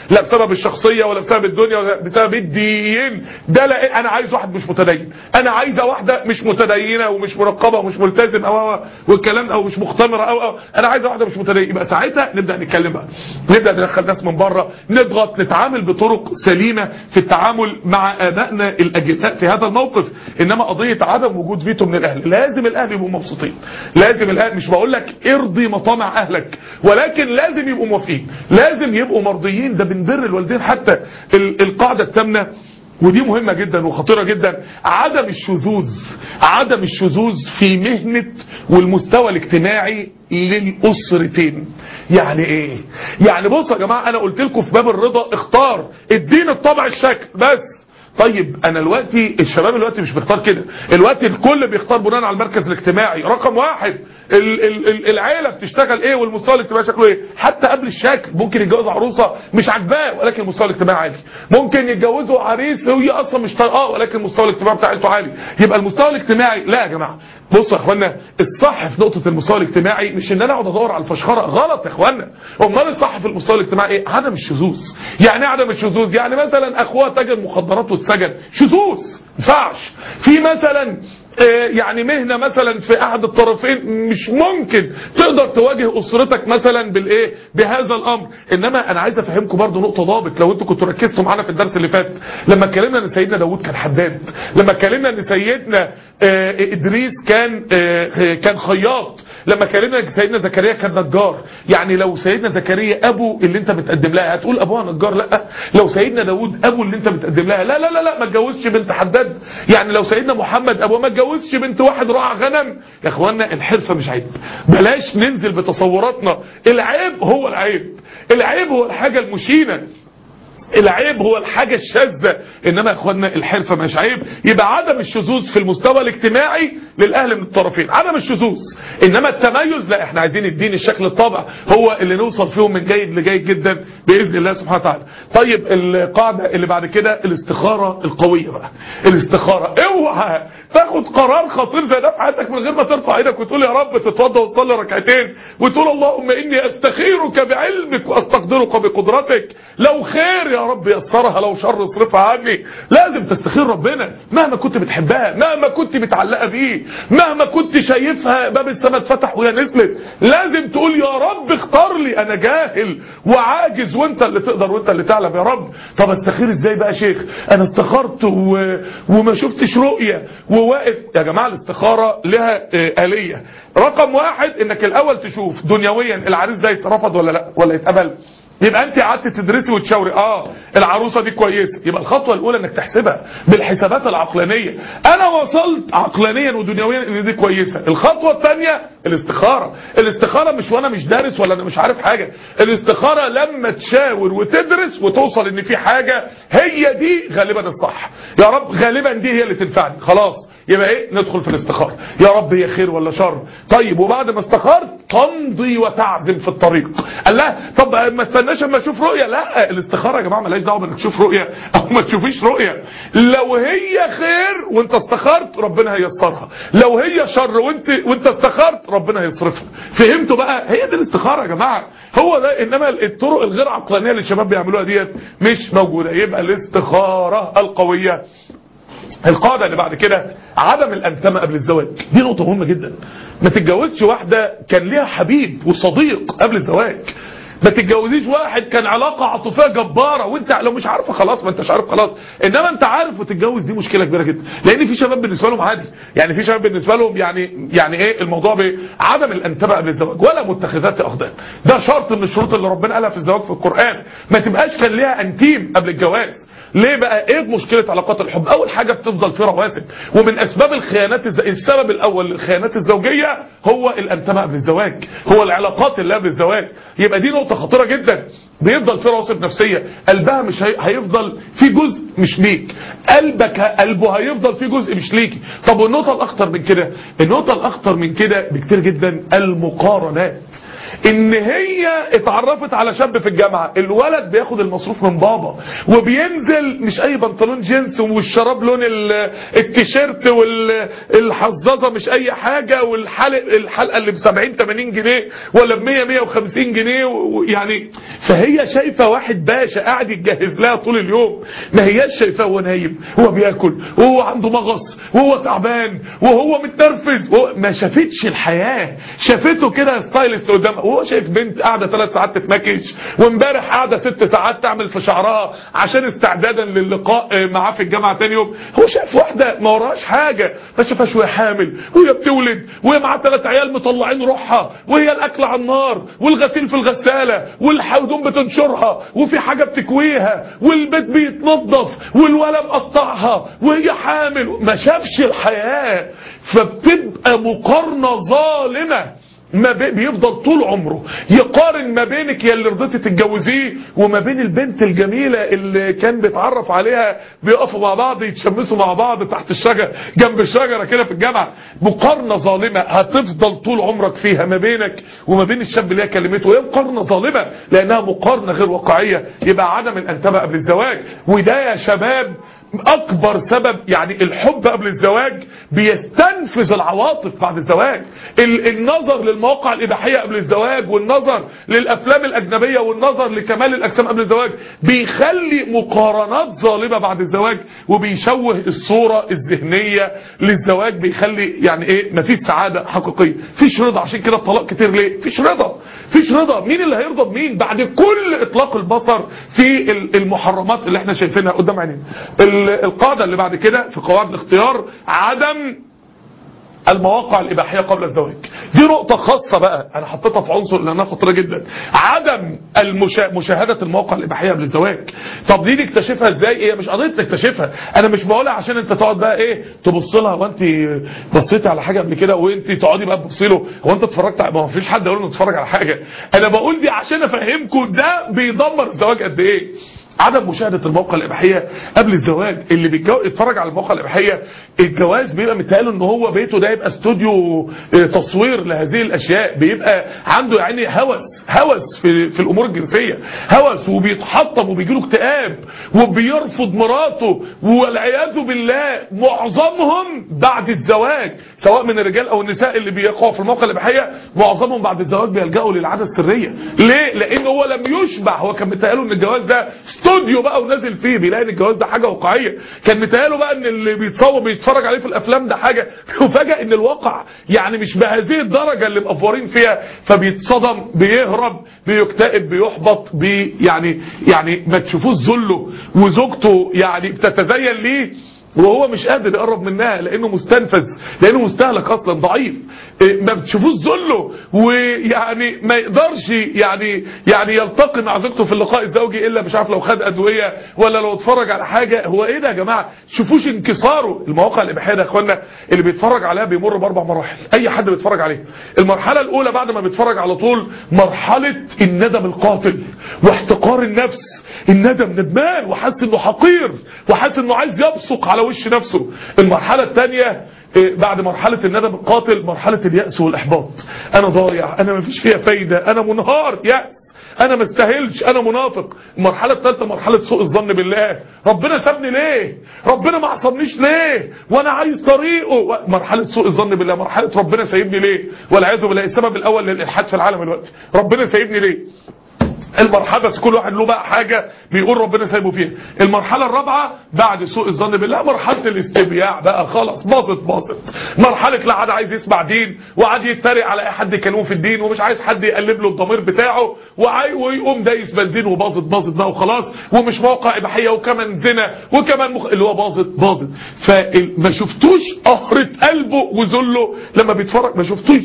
لا بسبب الشخصيه ولا بسبب الدنيا ولا بسبب الدين ده لا انا عايز واحد مش متدين انا عايزه واحده مش متدينه ومش منقبه ومش ملتزم او او والكلام او مش مختمره او او انا عايزه واحده مش متدينه يبقى ساعتها نبدا نتكلم بقى نبدا ندخل ناس من بره نضغط نتعامل بطرق سليمه في التعامل مع ابائنا الاجلاء في هذا الموقف انما قضيه عدم وجود فيتو من الاهل لازم الاهل يبقوا مبسوطين لازم الاهل مش بقول لك ارضي مطامع اهلك ولكن لازم يبقوا موافقين لازم يبقوا مرضيين ده من بر الوالدين حتى ال- القاعده الثامنه ودي مهمة جدا وخطيرة جدا عدم الشذوذ عدم الشذوذ في مهنة والمستوى الاجتماعي للأسرتين يعني ايه يعني بصوا يا جماعة انا قلت لكم في باب الرضا اختار الدين الطبع الشكل بس طيب انا دلوقتي الشباب دلوقتي مش بيختار كده دلوقتي الكل بيختار بناء على المركز الاجتماعي رقم واحد ال ال ال العيله بتشتغل ايه والمستوى الاجتماعي شكله ايه حتى قبل الشكل ممكن يتجوز عروسه مش عاجباه ولكن المستوى الاجتماعي عالي ممكن يتجوزوا عريس وهي اصلا مش طايقاه ولكن المستوى الاجتماعي بتاعته عالي يبقى المستوى الاجتماعي لا يا جماعه بصوا يا اخوانا الصح في نقطه المستوى الاجتماعي مش ان انا اقعد ادور على الفشخره غلط يا اخوانا امال الصح في المستوى الاجتماعي ايه عدم الشذوذ يعني ايه عدم الشذوذ يعني مثلا اخوها تاجر مخدرات واتسجن شذوذ ما ينفعش في مثلا آه، يعني مهنة مثلا في احد الطرفين مش ممكن تقدر تواجه اسرتك مثلا بالايه بهذا الامر انما انا عايز افهمكم برضو نقطة ضابط لو انتوا كنتوا ركزتوا معانا في الدرس اللي فات لما اتكلمنا ان سيدنا داوود كان حداد لما اتكلمنا ان سيدنا آه، ادريس كان آه، كان خياط لما اتكلمنا ان سيدنا زكريا كان نجار يعني لو سيدنا زكريا ابو اللي انت بتقدم لها هتقول ابوها نجار لا لو سيدنا داوود ابو اللي انت بتقدم لها لا لا لا لا ما اتجوزش بنت حداد يعني لو سيدنا محمد ابوه ما اتجوزش بنت واحد راعى غنم يا اخوانا الحرفه مش عيب بلاش ننزل بتصوراتنا العيب هو العيب العيب هو الحاجه المشينه العيب هو الحاجة الشاذة انما يا اخوانا الحرفة مش عيب يبقى عدم الشذوذ في المستوى الاجتماعي للاهل من الطرفين عدم الشذوذ انما التميز لا احنا عايزين الدين الشكل الطبع هو اللي نوصل فيهم من جيد لجيد جدا باذن الله سبحانه وتعالى طيب القاعدة اللي بعد كده الاستخارة القوية بقى الاستخارة اوعى تاخد قرار خطير زي ده في حياتك من غير ما ترفع ايدك وتقول يا رب تتوضى وتصلي ركعتين وتقول اللهم اني استخيرك بعلمك واستقدرك بقدرتك لو خير يا رب يسرها لو شر اصرفها عني لازم تستخير ربنا مهما كنت بتحبها مهما كنت متعلقه بيه مهما كنت شايفها باب السماء اتفتح وهي نزلت لازم تقول يا رب اختار لي انا جاهل وعاجز وانت اللي تقدر وانت اللي تعلم يا رب طب استخير ازاي بقى يا شيخ انا استخرت و... وما شفتش رؤيه وواقف يا جماعه الاستخاره لها آه، آلية رقم واحد انك الاول تشوف دنيويا العريس ده يترفض ولا لا ولا يتقبل يبقى انت قعدت تدرسي وتشاوري اه العروسه دي كويسه يبقى الخطوه الاولى انك تحسبها بالحسابات العقلانيه انا وصلت عقلانيا ودنيويا ان دي كويسه الخطوه الثانيه الاستخاره الاستخاره مش وانا مش دارس ولا انا مش عارف حاجه الاستخاره لما تشاور وتدرس وتوصل ان في حاجه هي دي غالبا الصح يا رب غالبا دي هي اللي تنفعني خلاص يبقى ايه ندخل في الاستخاره يا رب هي خير ولا شر طيب وبعد ما استخرت تمضي وتعزم في الطريق قال لا طب ما استناش اما اشوف رؤيه لا الاستخاره يا جماعه مالهاش دعوه بانك تشوف رؤيه او ما تشوفيش رؤيه لو هي خير وانت استخرت ربنا هيسرها لو هي شر وانت وانت استخرت ربنا هيصرفها فهمتوا بقى هي دي الاستخاره يا جماعه هو ده انما الطرق الغير عقلانيه اللي الشباب بيعملوها ديت مش موجوده يبقى الاستخاره القويه القاعدة اللي بعد كده عدم الأنتمة قبل الزواج دي نقطة مهمة جدا ما تتجوزش واحدة كان ليها حبيب وصديق قبل الزواج ما تتجوزيش واحد كان علاقة عاطفية جبارة وانت لو مش عارفة خلاص ما انتش عارف خلاص انما انت عارف وتتجوز دي مشكلة كبيرة جدا لان في شباب بالنسبة لهم عادي يعني في شباب بالنسبة لهم يعني يعني ايه الموضوع بعدم الانتماء قبل الزواج ولا متخذات اقدام ده شرط من الشروط اللي ربنا قالها في الزواج في القرآن ما تبقاش كان ليها انتيم قبل الجواز ليه بقى ايه مشكلة علاقات الحب اول حاجة بتفضل في رواسب ومن اسباب الخيانات الز... السبب الاول للخيانات الزوجية هو الانتماء قبل الزواج هو العلاقات اللي قبل الزواج يبقى دي نقطة خطيرة جدا بيفضل في رواسب نفسية قلبها مش هي... هيفضل في جزء مش ليك قلبك قلبه هيفضل في جزء مش ليكي طب والنقطة الاخطر من كده النقطة الاخطر من كده بكتير جدا المقارنات ان هي اتعرفت على شاب في الجامعه الولد بياخد المصروف من بابا وبينزل مش اي بنطلون جينز والشراب لون ال- التيشيرت والحظاظه مش اي حاجه والحلق الحلقه اللي ب 70 80 جنيه ولا ب 100 150 جنيه ويعني فهي شايفه واحد باشا قاعد يتجهز لها طول اليوم ما هياش شايفاه وهو نايم وهو بياكل وهو عنده مغص وهو تعبان وهو متنرفز وهو ما شافتش الحياه شافته كده ستايلست قدامها وهو شايف بنت قاعده ثلاث ساعات تتمكش وامبارح قاعده ست ساعات تعمل في شعرها عشان استعدادا للقاء آه، معاه في الجامعه تاني يوم هو شاف واحده ما وراهاش حاجه ما شافهاش وهي حامل وهي بتولد وهي معاها ثلاث عيال مطلعين روحها وهي الاكل على النار والغسيل في الغساله والهدوم بتنشرها وفي حاجه بتكويها والبيت بيتنظف والولد مقطعها وهي حامل ما شافش الحياه فبتبقى مقارنه ظالمه ما بي- بيفضل طول عمره يقارن ما بينك يا اللي رضيتي تتجوزيه وما بين البنت الجميلة اللي كان بيتعرف عليها بيقفوا مع بعض يتشمسوا مع بعض تحت الشجر جنب الشجرة كده في الجامعة مقارنة ظالمة هتفضل طول عمرك فيها ما بينك وما بين الشاب اللي هي كلمته وهي مقارنة ظالمة لأنها مقارنة غير واقعية يبقى عدم الأنتبه قبل الزواج وده يا شباب اكبر سبب يعني الحب قبل الزواج بيستنفذ العواطف بعد الزواج ال- النظر للمواقع الاباحيه قبل الزواج والنظر للافلام الاجنبيه والنظر لكمال الاجسام قبل الزواج بيخلي مقارنات ظالمه بعد الزواج وبيشوه الصوره الذهنيه للزواج بيخلي يعني ايه مفيش سعاده حقيقيه فيش رضا عشان كده الطلاق كتير ليه فيش رضا فيش رضا مين اللي هيرضى بمين بعد كل اطلاق البصر في ال- المحرمات اللي احنا شايفينها قدام عينينا ال- القاعده اللي بعد كده في قواعد الاختيار عدم المواقع الإباحية قبل الزواج دي نقطة خاصة بقى أنا حطيتها في عنصر لأنها خطيرة جدا عدم المشا... مشاهدة المواقع الإباحية قبل الزواج طب دي نكتشفها إزاي هي مش قضية نكتشفها أنا مش بقولها عشان أنت تقعد بقى إيه تبص لها وأنت بصيتي على حاجة قبل كده وأنت تقعدي بقى تبصي له هو أنت اتفرجت على... ما فيش حد يقول له اتفرج على حاجة أنا بقول دي عشان أفهمكم ده بيدمر الزواج قد إيه عدم مشاهدة المواقع الإباحية قبل الزواج اللي بيتجو... يتفرج على المواقع الإباحية الجواز بيبقى متهيأله ان هو بيته ده يبقى استوديو آه، تصوير لهذه الأشياء بيبقى عنده يعني هوس هوس في, في الأمور الجنسية هوس وبيتحطم وبيجيله اكتئاب وبيرفض مراته والعياذ بالله معظمهم بعد الزواج سواء من الرجال أو النساء اللي بيقعوا في المواقع الإباحية معظمهم بعد الزواج بيلجأوا للعادة السرية ليه؟ لأن هو لم يشبع هو كان متهيأله ان الجواز ده استوديو بقى ونازل فيه بيلاقي ان الجواز ده حاجه واقعيه كان متهيأله بقى ان اللي بيتصور بيتفرج عليه في الافلام ده حاجه وفجأة ان الواقع يعني مش بهذه الدرجه اللي مقفورين فيها فبيتصدم بيهرب بيكتئب بيحبط بي يعني يعني ما تشوفوش ذله وزوجته يعني بتتزين ليه وهو مش قادر يقرب منها لانه مستنفذ لانه مستهلك اصلا ضعيف إيه، ما بتشوفوش ذله ويعني ما يقدرش يعني يعني يلتقي مع زوجته في اللقاء الزوجي الا مش عارف لو خد ادويه ولا لو اتفرج على حاجه هو ايه ده يا جماعه شوفوش انكساره المواقع الاباحيه ده يا اخوانا اللي بيتفرج عليها بيمر باربع مراحل اي حد بيتفرج عليه المرحله الاولى بعد ما بيتفرج على طول مرحله الندم القاتل واحتقار النفس الندم ندمان وحاسس انه حقير وحاسس انه عايز يبصق على وش نفسه المرحله الثانيه بعد مرحلة الندم القاتل مرحلة اليأس والإحباط أنا ضايع أنا مفيش فيها فايدة أنا منهار يأس أنا ما استاهلش أنا منافق المرحلة الثالثة مرحلة سوء الظن بالله ربنا سابني ليه ربنا ما عصبنيش ليه وأنا عايز طريقه مرحلة سوء الظن بالله مرحلة ربنا سايبني ليه والعياذ بالله السبب الأول للإلحاد في العالم دلوقتي ربنا سايبني ليه المرحلة بس كل واحد له بقى حاجة بيقول ربنا سايبه فيها المرحلة الرابعة بعد سوء الظن بالله مرحلة الاستبياع بقى خلاص باظت باظت مرحلة لا عاد عايز يسمع دين وقعد يتريق على اي حد يكلمه في الدين ومش عايز حد يقلب له الضمير بتاعه وعاي ويقوم دايس بنزين وباظت باظت بقى وخلاص ومش موقع اباحيه وكمان زنا وكمان مخ... اللي هو باظت باظت فما شفتوش قهرة قلبه وذله لما بيتفرج ما شفتوش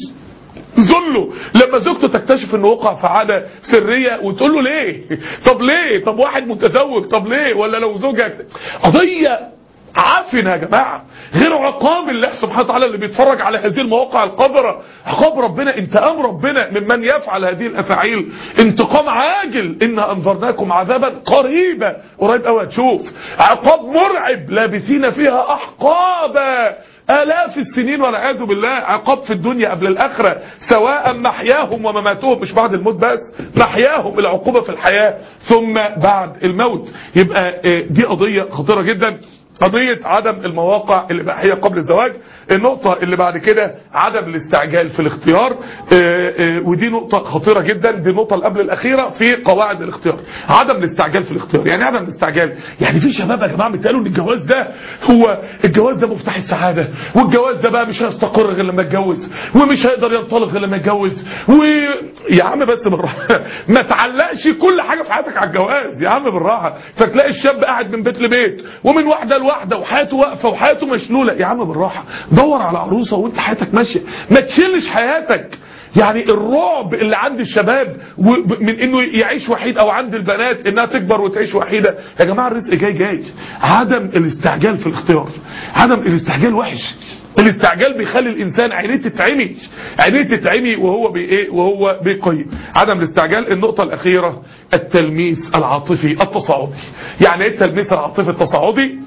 ذله لما زوجته تكتشف انه وقع في عاده سريه وتقول له ليه طب ليه طب واحد متزوج طب ليه ولا لو زوجك قضيه عافنة يا جماعة غير عقاب الله سبحانه وتعالى اللي بيتفرج على هذه المواقع القذرة عقاب ربنا انتقام ربنا ممن يفعل هذه الافاعيل انتقام عاجل إنا انذرناكم عذابا قريبا قريب قوي هتشوف عقاب مرعب لابسين فيها احقابا آلاف السنين والعياذ بالله عقاب في الدنيا قبل الآخرة سواء محياهم ومماتهم مش بعد الموت بس محياهم العقوبة في الحياة ثم بعد الموت يبقى دي قضية خطيرة جدا قضية عدم المواقع الإباحية قبل الزواج النقطة اللي بعد كده عدم الاستعجال في الاختيار اه اه ودي نقطة خطيرة جدا دي النقطة اللي قبل الأخيرة في قواعد الاختيار عدم الاستعجال في الاختيار يعني عدم الاستعجال يعني في شباب يا جماعة بيتقالوا ان الجواز ده هو الجواز ده مفتاح السعادة والجواز ده بقى مش هيستقر غير لما يتجوز ومش هيقدر ينطلق غير لما يتجوز و يا عم بس بالراحة ما تعلقش كل حاجة في حياتك على الجواز يا عم بالراحة فتلاقي الشاب قاعد من بيت لبيت ومن واحدة لواحدة وحياته واقفة وحياته مشلولة يا عم بالراحة دور على عروسة وانت حياتك ماشية ما تشيلش حياتك يعني الرعب اللي عند الشباب من انه يعيش وحيد او عند البنات انها تكبر وتعيش وحيدة يا جماعة الرزق جاي جاي عدم الاستعجال في الاختيار عدم الاستعجال وحش الاستعجال بيخلي الانسان عينيه تتعمي عينيه تتعمي وهو بي ايه وهو بيقيم عدم الاستعجال النقطه الاخيره التلميس العاطفي التصاعدي يعني ايه التلميس العاطفي التصاعدي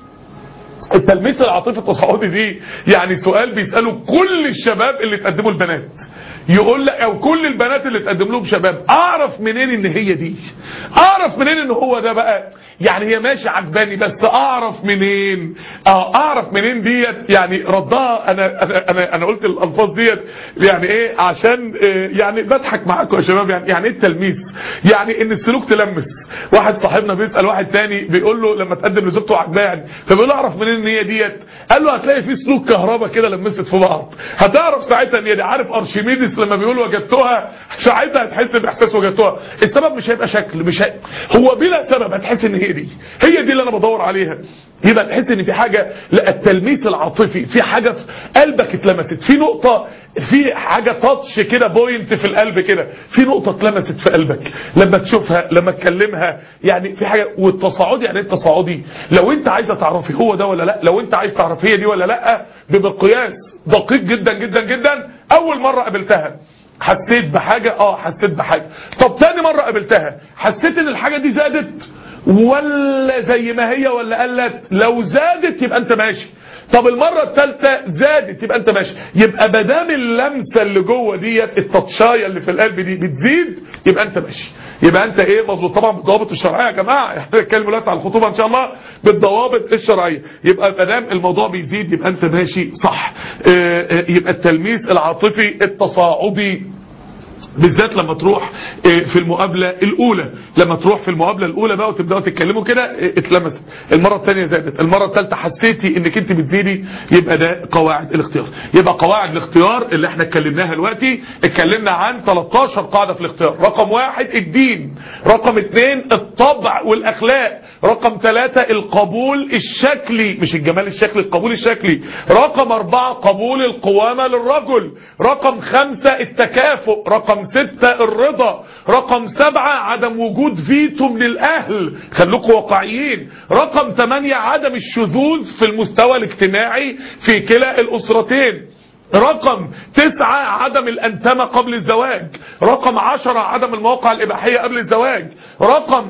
التلميس العاطفي التصاعدي دي يعني سؤال بيساله كل الشباب اللي تقدموا البنات يقول لك او كل البنات اللي تقدم لهم شباب اعرف منين ان هي دي اعرف منين ان هو ده بقى يعني هي ماشي عجباني بس اعرف منين اه اعرف منين ديت يعني ردها انا انا انا, أنا قلت الالفاظ ديت يعني ايه عشان إيه يعني بضحك معاكم يا شباب يعني يعني ايه التلميس يعني ان السلوك تلمس واحد صاحبنا بيسال واحد تاني بيقول له لما تقدم لزوجته عجباه يعني فبيقول له اعرف منين ان هي ديت قال له هتلاقي في سلوك كهرباء كده لمست في بعض هتعرف ساعتها ان هي دي عارف ارشميدس لما بيقول وجدتها ساعتها هتحس باحساس وجدتها السبب مش هيبقى شكل مش هي... هو بلا سبب هتحس ان هي دي هي دي اللي انا بدور عليها يبقى تحس ان في حاجة لا التلميس العاطفي في حاجة في قلبك اتلمست في نقطة في حاجة تاتش كده بوينت في القلب كده في نقطة اتلمست في قلبك لما تشوفها لما تكلمها يعني في حاجة والتصاعدي يعني ايه التصاعدي لو انت عايزة تعرفي هو ده ولا لا لو انت عايز تعرف هي دي ولا لا بمقياس دقيق جدا جدا جدا اول مرة قابلتها حسيت بحاجة اه حسيت بحاجة طب تاني مرة قابلتها حسيت ان الحاجة دي زادت ولا زي ما هي ولا قلت لو زادت يبقى انت ماشي طب المرة الثالثة زادت يبقى انت ماشي يبقى مدام اللمسة اللي جوه ديت التطشاية اللي في القلب دي بتزيد يبقى انت ماشي يبقى انت ايه مظبوط طبعا بالضوابط الشرعيه يا جماعه احنا بنتكلم دلوقتي على الخطوبه ان شاء الله بالضوابط الشرعيه يبقى ما دام الموضوع بيزيد يبقى انت ماشي صح اه اه يبقى التلميس العاطفي التصاعدي بالذات لما تروح في المقابلة الأولى لما تروح في المقابلة الأولى بقى وتبدأوا تتكلموا كده اتلمست المرة الثانية زادت المرة الثالثة حسيتي انك انت بتزيدي يبقى ده قواعد الاختيار يبقى قواعد الاختيار اللي احنا اتكلمناها دلوقتي اتكلمنا عن 13 قاعدة في الاختيار رقم واحد الدين رقم اثنين الطبع والأخلاق رقم ثلاثة القبول الشكلي مش الجمال الشكلي القبول الشكلي رقم أربعة قبول القوامة للرجل رقم خمسة التكافؤ رقم ستة الرضا رقم سبعة عدم وجود فيتو من الأهل خلوكوا واقعيين رقم ثمانية عدم الشذوذ في المستوى الاجتماعي في كلا الأسرتين رقم تسعة عدم الأنتمة قبل الزواج رقم عشرة عدم المواقع الإباحية قبل الزواج رقم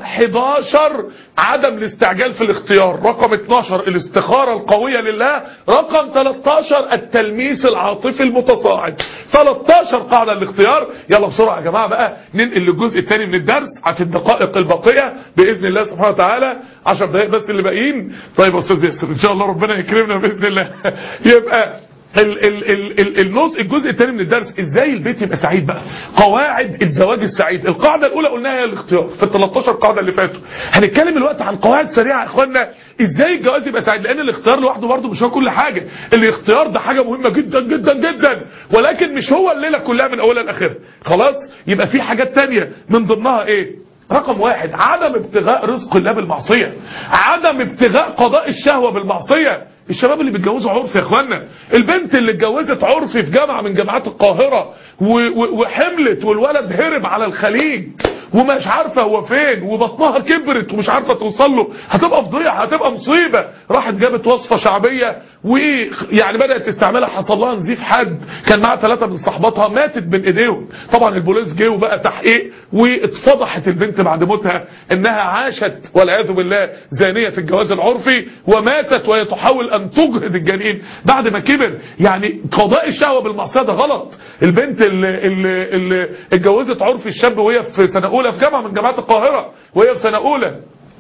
11 عدم الاستعجال في الاختيار رقم 12 الاستخارة القوية لله رقم 13 التلميس العاطفي المتصاعد 13 قاعدة الاختيار يلا بسرعة يا جماعة بقى ننقل للجزء الثاني من الدرس في الدقائق الباقية بإذن الله سبحانه وتعالى 10 دقائق بس اللي باقيين طيب يا أستاذ ياسر إن شاء الله ربنا يكرمنا بإذن الله يبقى ال ال ال ال النص الجزء الثاني من الدرس ازاي البيت يبقى سعيد بقى قواعد الزواج السعيد القاعده الاولى قلناها هي الاختيار في ال 13 قاعده اللي فاتوا هنتكلم الوقت عن قواعد سريعه يا اخوانا ازاي الجواز يبقى سعيد لان الاختيار لوحده برضه مش هو كل حاجه الاختيار ده حاجه مهمه جدا جدا جدا ولكن مش هو الليله كلها من اولها لاخرها خلاص يبقى في حاجات تانية من ضمنها ايه رقم واحد عدم ابتغاء رزق الله بالمعصية عدم ابتغاء قضاء الشهوة بالمعصية الشباب اللي بيتجوزوا عرف يا اخوانا البنت اللي اتجوزت عرفي في جامعة من جامعات القاهرة وحملت والولد هرب على الخليج ومش عارفه هو فين وبطنها كبرت ومش عارفه توصل له هتبقى فضيحه هتبقى مصيبه راحت جابت وصفه شعبيه ويعني بدات تستعملها حصل لها نزيف حد كان معاها ثلاثه من صحباتها ماتت بين ايديهم طبعا البوليس جه وبقى تحقيق واتفضحت البنت بعد موتها انها عاشت والعياذ بالله زانيه في الجواز العرفي وماتت وهي تحاول ان تجهد الجنين بعد ما كبر يعني قضاء الشهوه بالمعصيه ده غلط البنت اللي, اللي, اللي اتجوزت عرفي الشاب وهي في سنه اولى في جامعه من جامعات القاهره وهي في سنه اولى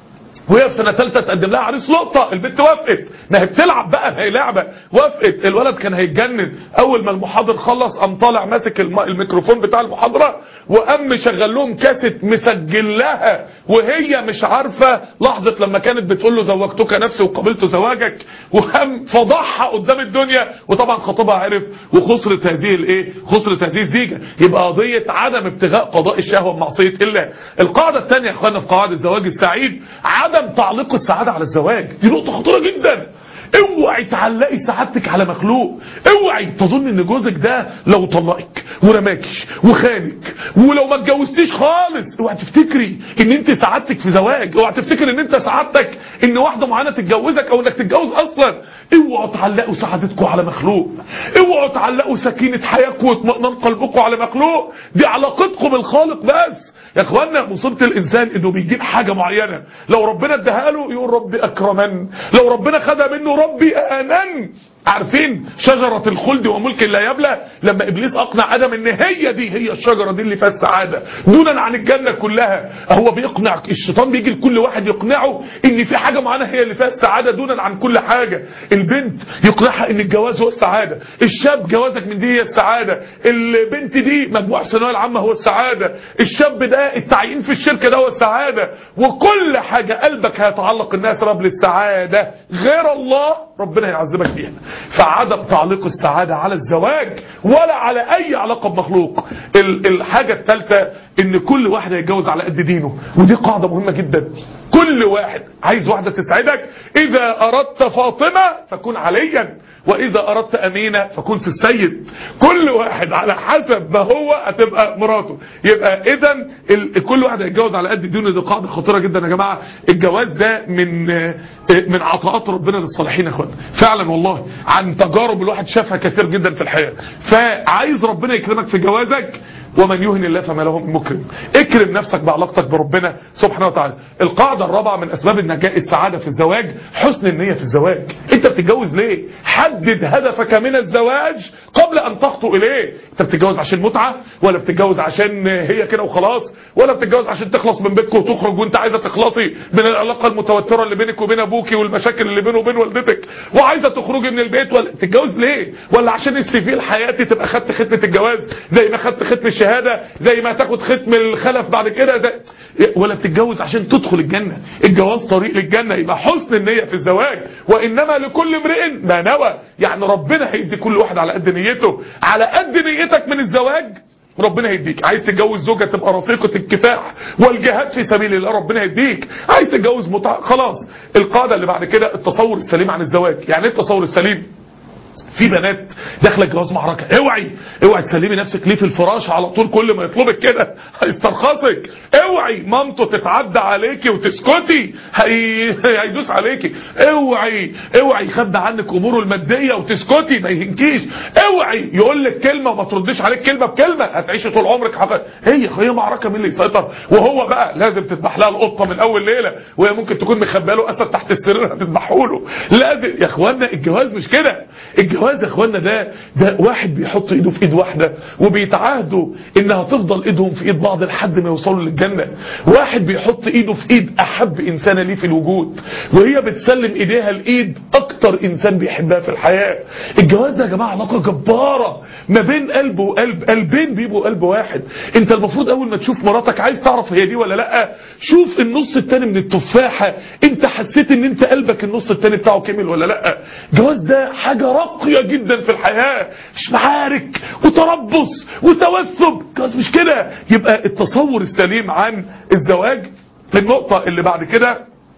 وهي في سنه ثالثه تقدم لها عريس لقطه البنت وافقت ما هي بتلعب بقى ما هي لعبه وافقت الولد كان هيتجنن اول ما المحاضر خلص قام طالع ماسك الم- الميكروفون بتاع المحاضره وقام مشغل لهم كاسيت مسجل لها وهي مش عارفه لحظه لما كانت بتقول له زوجتك نفسي وقبلت زواجك وقام فضحها قدام الدنيا وطبعا خطيبها عرف وخسرت هذه الايه خسرت هذه الزيجه يبقى قضيه عدم ابتغاء قضاء الشهوه بمعصيه الله القاعده الثانيه يا اخوانا في قواعد الزواج السعيد عدم تعليق السعاده على الزواج دي نقطه خطيره جدا اوعي تعلقي سعادتك على مخلوق اوعي تظن ان جوزك ده لو طلقك ورماكي وخانك ولو ما اتجوزتيش خالص اوعي تفتكري ان انت سعادتك في زواج اوعي تفتكري ان انت سعادتك ان واحده معينه تتجوزك او انك تتجوز اصلا اوعوا تعلقوا سعادتكم على مخلوق اوعوا تعلقوا سكينه حياتكم واطمئنان قلبكم على مخلوق دي علاقتكم بالخالق بس يا اخوانا مصيبه الانسان انه بيجيب حاجه معينه لو ربنا اداها له يقول ربي اكرمن لو ربنا خدها منه ربي اهانن عارفين شجرة الخلد وملك لا يبلى لما ابليس اقنع ادم ان هي دي هي الشجرة دي اللي فيها السعادة دونا عن الجنة كلها هو بيقنع الشيطان بيجي لكل واحد يقنعه ان في حاجة معينة هي اللي فيها السعادة دونا عن كل حاجة البنت يقنعها ان الجواز هو السعادة الشاب جوازك من دي هي السعادة البنت دي مجموع الثانويه العامة هو السعادة الشاب ده التعيين في الشركة ده هو السعادة وكل حاجة قلبك هيتعلق انها سبب للسعادة غير الله ربنا يعذبك فيها فعدم تعليق السعادة على الزواج ولا على اي علاقة بمخلوق ال- الحاجة الثالثة ان كل واحد هيتجوز على قد دينه ودي قاعدة مهمة جدا كل واحد عايز واحدة تسعدك اذا اردت فاطمة فكن عليا واذا اردت امينة فكن في السيد كل واحد على حسب ما هو هتبقى مراته يبقى اذا ال- كل واحد هيتجوز على قد دينه دي قاعدة خطيرة جدا يا جماعة الجواز ده من من عطاءات ربنا للصالحين يا اخوانا فعلا والله عن تجارب الواحد شافها كثير جدا في الحياة فعايز ربنا يكرمك في جوازك ومن يهن الله فما له من مكرم اكرم نفسك بعلاقتك بربنا سبحانه وتعالى القاعدة الرابعة من اسباب النجاة السعادة في الزواج حسن النية في الزواج انت بتتجوز ليه حدد هدفك من الزواج قبل ان تخطو اليه انت بتتجوز عشان متعة ولا بتتجوز عشان هي كده وخلاص ولا بتتجوز عشان تخلص من بيتك وتخرج وانت عايزة تخلصي من العلاقة المتوترة اللي بينك وبين ابوكي والمشاكل اللي بينه وبين والدتك وعايزة تخرجي من البيت ولا بتتجوز ليه ولا عشان السي في الحياتي تبقى خدت ختمة الجواز زي ما خدت ختم الشهادة زي ما تاخد ختم الخلف بعد كده ده ولا بتتجوز عشان تدخل الجنة الجواز طريق للجنة يبقى حسن النية في الزواج وإنما لكل امرئ ما نوى يعني ربنا هيدي كل واحد على قد نيته على قد نيتك من الزواج ربنا هيديك عايز تتجوز زوجة تبقى رفيقة الكفاح والجهاد في سبيل الله ربنا هيديك عايز تتجوز متعة خلاص القاعدة اللي بعد كده التصور السليم عن الزواج يعني ايه التصور السليم في بنات داخله جواز معركه اوعي اوعي تسلمي نفسك ليه في الفراش على طول كل ما يطلبك كده هيسترخصك اوعي مامته تتعدى عليكي وتسكتي هي... هيدوس عليكي اوعي اوعي يخبي عنك اموره الماديه وتسكتي ما يهنكيش اوعي يقول لك كلمه وما ترديش عليك كلمه بكلمه هتعيشي طول عمرك حقا هي هي معركه مين اللي يسيطر وهو بقى لازم تذبح لها القطه من اول ليله وهي ممكن تكون مخبيه له اسد تحت السرير هتذبحه له لازم يا اخوانا الجواز مش كده الجواز يا اخوانا ده ده واحد بيحط ايده في ايد واحده وبيتعاهدوا انها تفضل ايدهم في ايد بعض لحد ما يوصلوا للجنه واحد بيحط ايده في ايد احب انسان ليه في الوجود وهي بتسلم ايديها لايد اكتر انسان بيحبها في الحياه الجواز ده يا جماعه علاقه جباره ما بين قلب وقلب قلبين بيبقوا قلب واحد انت المفروض اول ما تشوف مراتك عايز تعرف هي دي ولا لا شوف النص التاني من التفاحه انت حسيت ان انت قلبك النص التاني بتاعه كمل ولا لا الجواز ده حاجه راقيه جدا في الحياه مش معارك وتربص وتوثب الجواز مش كده يبقى التصور السليم عن الزواج النقطه اللي بعد كده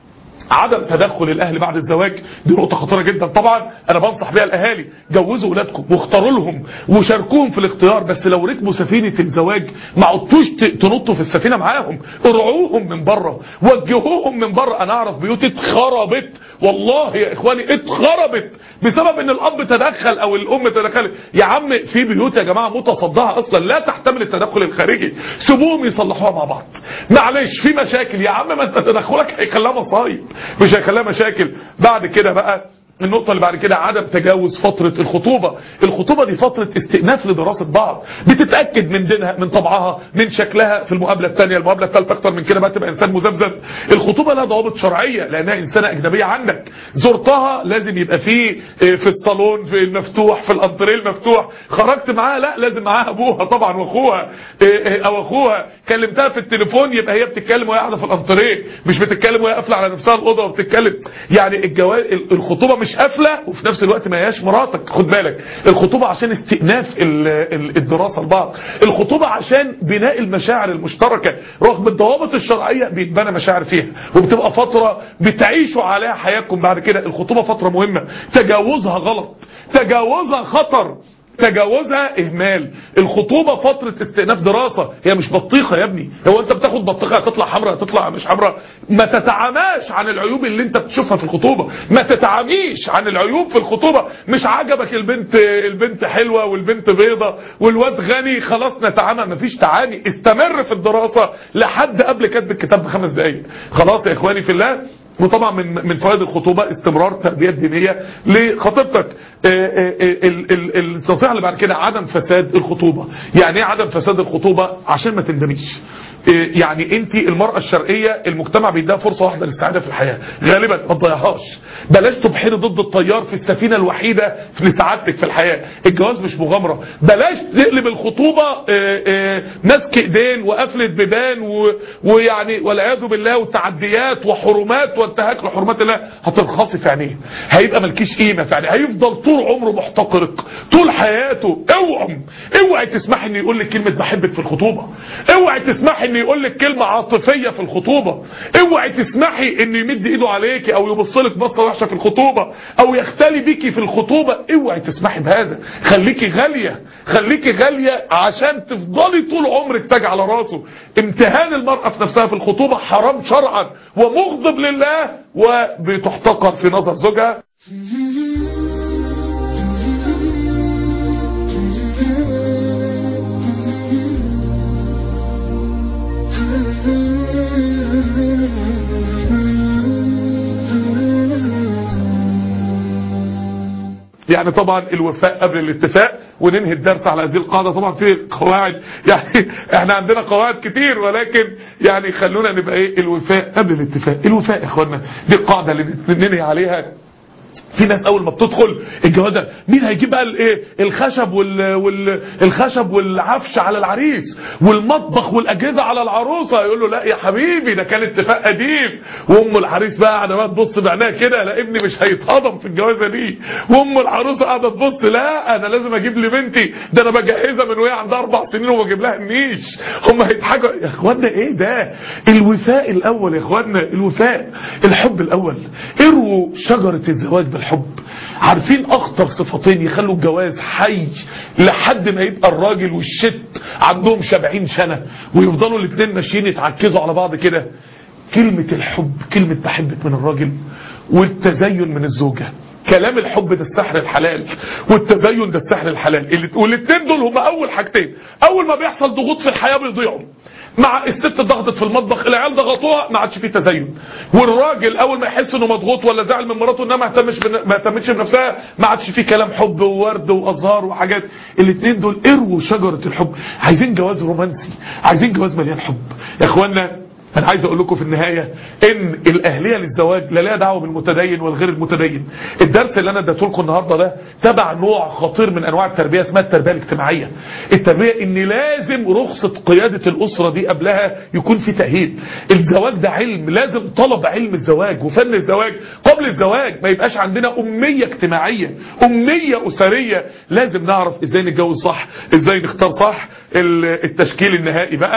عدم تدخل الاهل بعد الزواج دي نقطه خطيره جدا طبعا انا بنصح بيها الاهالي جوزوا اولادكم واختاروا لهم وشاركوهم في الاختيار بس لو ركبوا سفينه الزواج ما عدتوش ت- تنطوا في السفينه معاهم ارعوهم من بره وجهوهم من بره انا اعرف بيوت اتخربت والله يا اخواني اتخربت بسبب ان الاب تدخل او الام تدخلت يا عم في بيوت يا جماعه متصدعه اصلا لا تحتمل التدخل الخارجي سيبوهم يصلحوها مع بعض معلش في مشاكل يا عم ما انت تدخلك هيخليها مصايب مش هيخليها مشاكل بعد كده بقى النقطة اللي بعد كده عدم تجاوز فترة الخطوبة الخطوبة دي فترة استئناف لدراسة بعض بتتأكد من دينها من طبعها من شكلها في المقابلة الثانية المقابلة الثالثة أكتر من كده بقى تبقى إنسان مذبذب الخطوبة لها ضوابط شرعية لأنها إنسانة أجنبية عنك زرتها لازم يبقى فيه آه، في الصالون في المفتوح في الأنتريه المفتوح خرجت معاها لا لازم معاها أبوها طبعا وأخوها آه، آه، أو أخوها كلمتها في التليفون يبقى هي بتتكلم وهي قاعدة في الأنتريه مش بتتكلم وهي قافلة على نفسها الأوضة وبتتكلم يعني الجواز الخطوبة مش قافلة وفي نفس الوقت ما هياش مراتك خد بالك الخطوبة عشان استئناف ال- ال- الدراسة لبعض الخطوبة عشان بناء المشاعر المشتركة رغم الضوابط الشرعية بيتبنى مشاعر فيها وبتبقى فترة بتعيشوا عليها حياتكم بعد كده الخطوبة فترة مهمة تجاوزها غلط تجاوزها خطر تجاوزها اهمال الخطوبة فترة استئناف دراسة هي مش بطيخة يا ابني هو انت بتاخد بطيخة هتطلع حمراء هتطلع مش حمراء ما تتعاماش عن العيوب اللي انت بتشوفها في الخطوبة ما تتعاميش عن العيوب في الخطوبة مش عجبك البنت البنت حلوة والبنت بيضة والواد غني خلاص نتعامل مفيش تعامي استمر في الدراسة لحد قبل كتب الكتاب بخمس دقايق خلاص يا اخواني في الله وطبعا من من فوائد الخطوبه استمرار التربيه الدينيه لخطيبتك آه، آه، ال- ال- النصيحه اللي بعد كده عدم فساد الخطوبه يعني ايه عدم فساد الخطوبه عشان ما تندميش آه، يعني انت المراه الشرقيه المجتمع بيديها فرصه واحده للسعاده في الحياه غالبا ما تضيعهاش بلاش تبحري ضد التيار في السفينه الوحيده لسعادتك في الحياه الجواز مش مغامره بلاش تقلب الخطوبه آه، آه، مسك ايدين وقفله بيبان و- ويعني والعياذ بالله وتعديات وحرمات وانتهاك لحرمات الله هترخصي في عينيه هيبقى ملكيش قيمه في عينيه هيفضل طول عمره محتقرك طول حياته اوعى اوعي تسمحي ان يقول لك كلمه بحبك في الخطوبه اوعي تسمحي ان يقول لك كلمه عاطفيه في الخطوبه اوعي تسمحي ان يمد ايده عليكي او يبص لك بصه وحشه في الخطوبه او يختلي بيكي في الخطوبه اوعي تسمحي بهذا خليكي غاليه خليكي غاليه عشان تفضلي طول عمرك تاج على راسه امتهان المراه في نفسها في الخطوبه حرام شرعا ومغضب لله وبتحتقر في نظر زوجها يعني طبعا الوفاء قبل الاتفاق وننهي الدرس على هذه القاعده طبعا في قواعد يعني احنا عندنا قواعد كتير ولكن يعني خلونا نبقى ايه الوفاء قبل الاتفاق الوفاء يا اخوانا دي القاعده اللي ننهي عليها في ناس اول ما بتدخل الجوازه مين هيجيب بقى الايه الخشب وال والخشب والعفش على العريس والمطبخ والاجهزه على العروسه يقول له لا يا حبيبي ده كان اتفاق قديم وام العريس بقى قاعده بقى تبص بعينها كده لا ابني مش هيتهضم في الجوازه دي وام العروسه قاعده تبص لا انا لازم اجيب لبنتي ده انا بجهزها من وهي عندها اربع سنين وبجيب لها النيش هم هيضحكوا يا اخوانا ايه ده الوفاء الاول يا اخوانا الوفاء الحب الاول ارووا شجره الزواج بالحب عارفين اخطر صفتين يخلوا الجواز حي لحد ما يبقى الراجل والشت عندهم سبعين سنه ويفضلوا الاثنين ماشيين يتعكزوا على بعض كده كلمه الحب كلمه بحبك من الراجل والتزين من الزوجه كلام الحب ده السحر الحلال والتزين ده السحر الحلال اللي- والاثنين دول هما اول حاجتين اول ما بيحصل ضغوط في الحياه بيضيعوا مع الست ضغطت في المطبخ العيال ضغطوها ما عادش فيه تزين والراجل اول ما يحس انه مضغوط ولا زعل من مراته انها ما اهتمش بن- ما اهتمتش بنفسها ما عادش فيه كلام حب وورد وازهار وحاجات الاثنين دول ارووا شجره الحب عايزين جواز رومانسي عايزين جواز مليان حب يا اخوانا انا عايز اقول لكم في النهايه ان الاهليه للزواج لا لها دعوه بالمتدين والغير المتدين الدرس اللي انا اديته لكم النهارده ده تبع نوع خطير من انواع التربيه اسمها التربيه الاجتماعيه التربيه ان لازم رخصه قياده الاسره دي قبلها يكون في تاهيل الزواج ده علم لازم طلب علم الزواج وفن الزواج قبل الزواج ما يبقاش عندنا اميه اجتماعيه اميه اسريه لازم نعرف ازاي نتجوز صح ازاي نختار صح ال- التشكيل النهائي بقى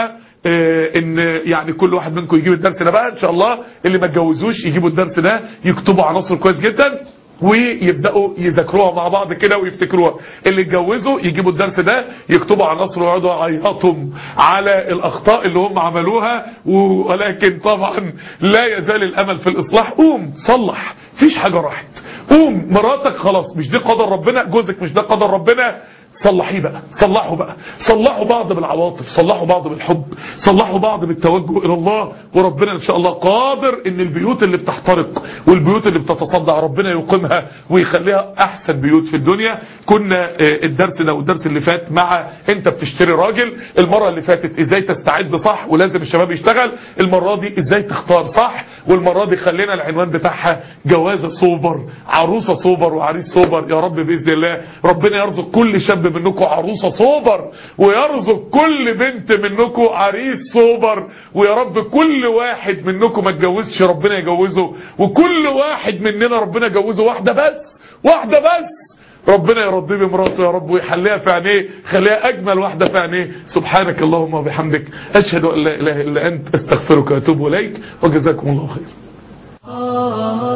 آه، ان يعني كل واحد منكم يجيب الدرس ده بقى ان شاء الله اللي ما اتجوزوش يجيبوا الدرس ده يكتبوا عناصر كويس جدا ويبداوا يذاكروها مع بعض كده ويفتكروها اللي اتجوزوا يجيبوا الدرس ده يكتبوا عناصر ويقعدوا يعيطوا على الاخطاء اللي هم عملوها و- ولكن طبعا لا يزال الامل في الاصلاح قوم صلح مفيش حاجه راحت قوم مراتك خلاص مش دي قدر ربنا جوزك مش ده قدر ربنا صلحيه بقى صلحوا بقى صلحوا بعض بالعواطف صلحوا بعض بالحب صلحوا بعض بالتوجه الى الله وربنا ان شاء الله قادر ان البيوت اللي بتحترق والبيوت اللي بتتصدع ربنا يقيمها ويخليها احسن بيوت في الدنيا كنا آه، الدرس ده والدرس اللي فات مع انت بتشتري راجل المره اللي فاتت ازاي تستعد صح ولازم الشباب يشتغل المره دي ازاي تختار صح والمره دي خلينا العنوان بتاعها جوازه سوبر عروسه سوبر وعريس سوبر يا رب باذن الله ربنا يرزق كل شاب منكم عروسه سوبر ويرزق كل بنت منكم عريس سوبر ويا رب كل واحد منكم ما اتجوزش ربنا يجوزه وكل واحد مننا ربنا يجوزه واحده بس واحده بس ربنا يرضيه بمراته يا رب ويحليها في عينيه خليها اجمل واحده في عينيه سبحانك اللهم وبحمدك اشهد ان لا اله الا انت استغفرك واتوب اليك وجزاكم الله خير آه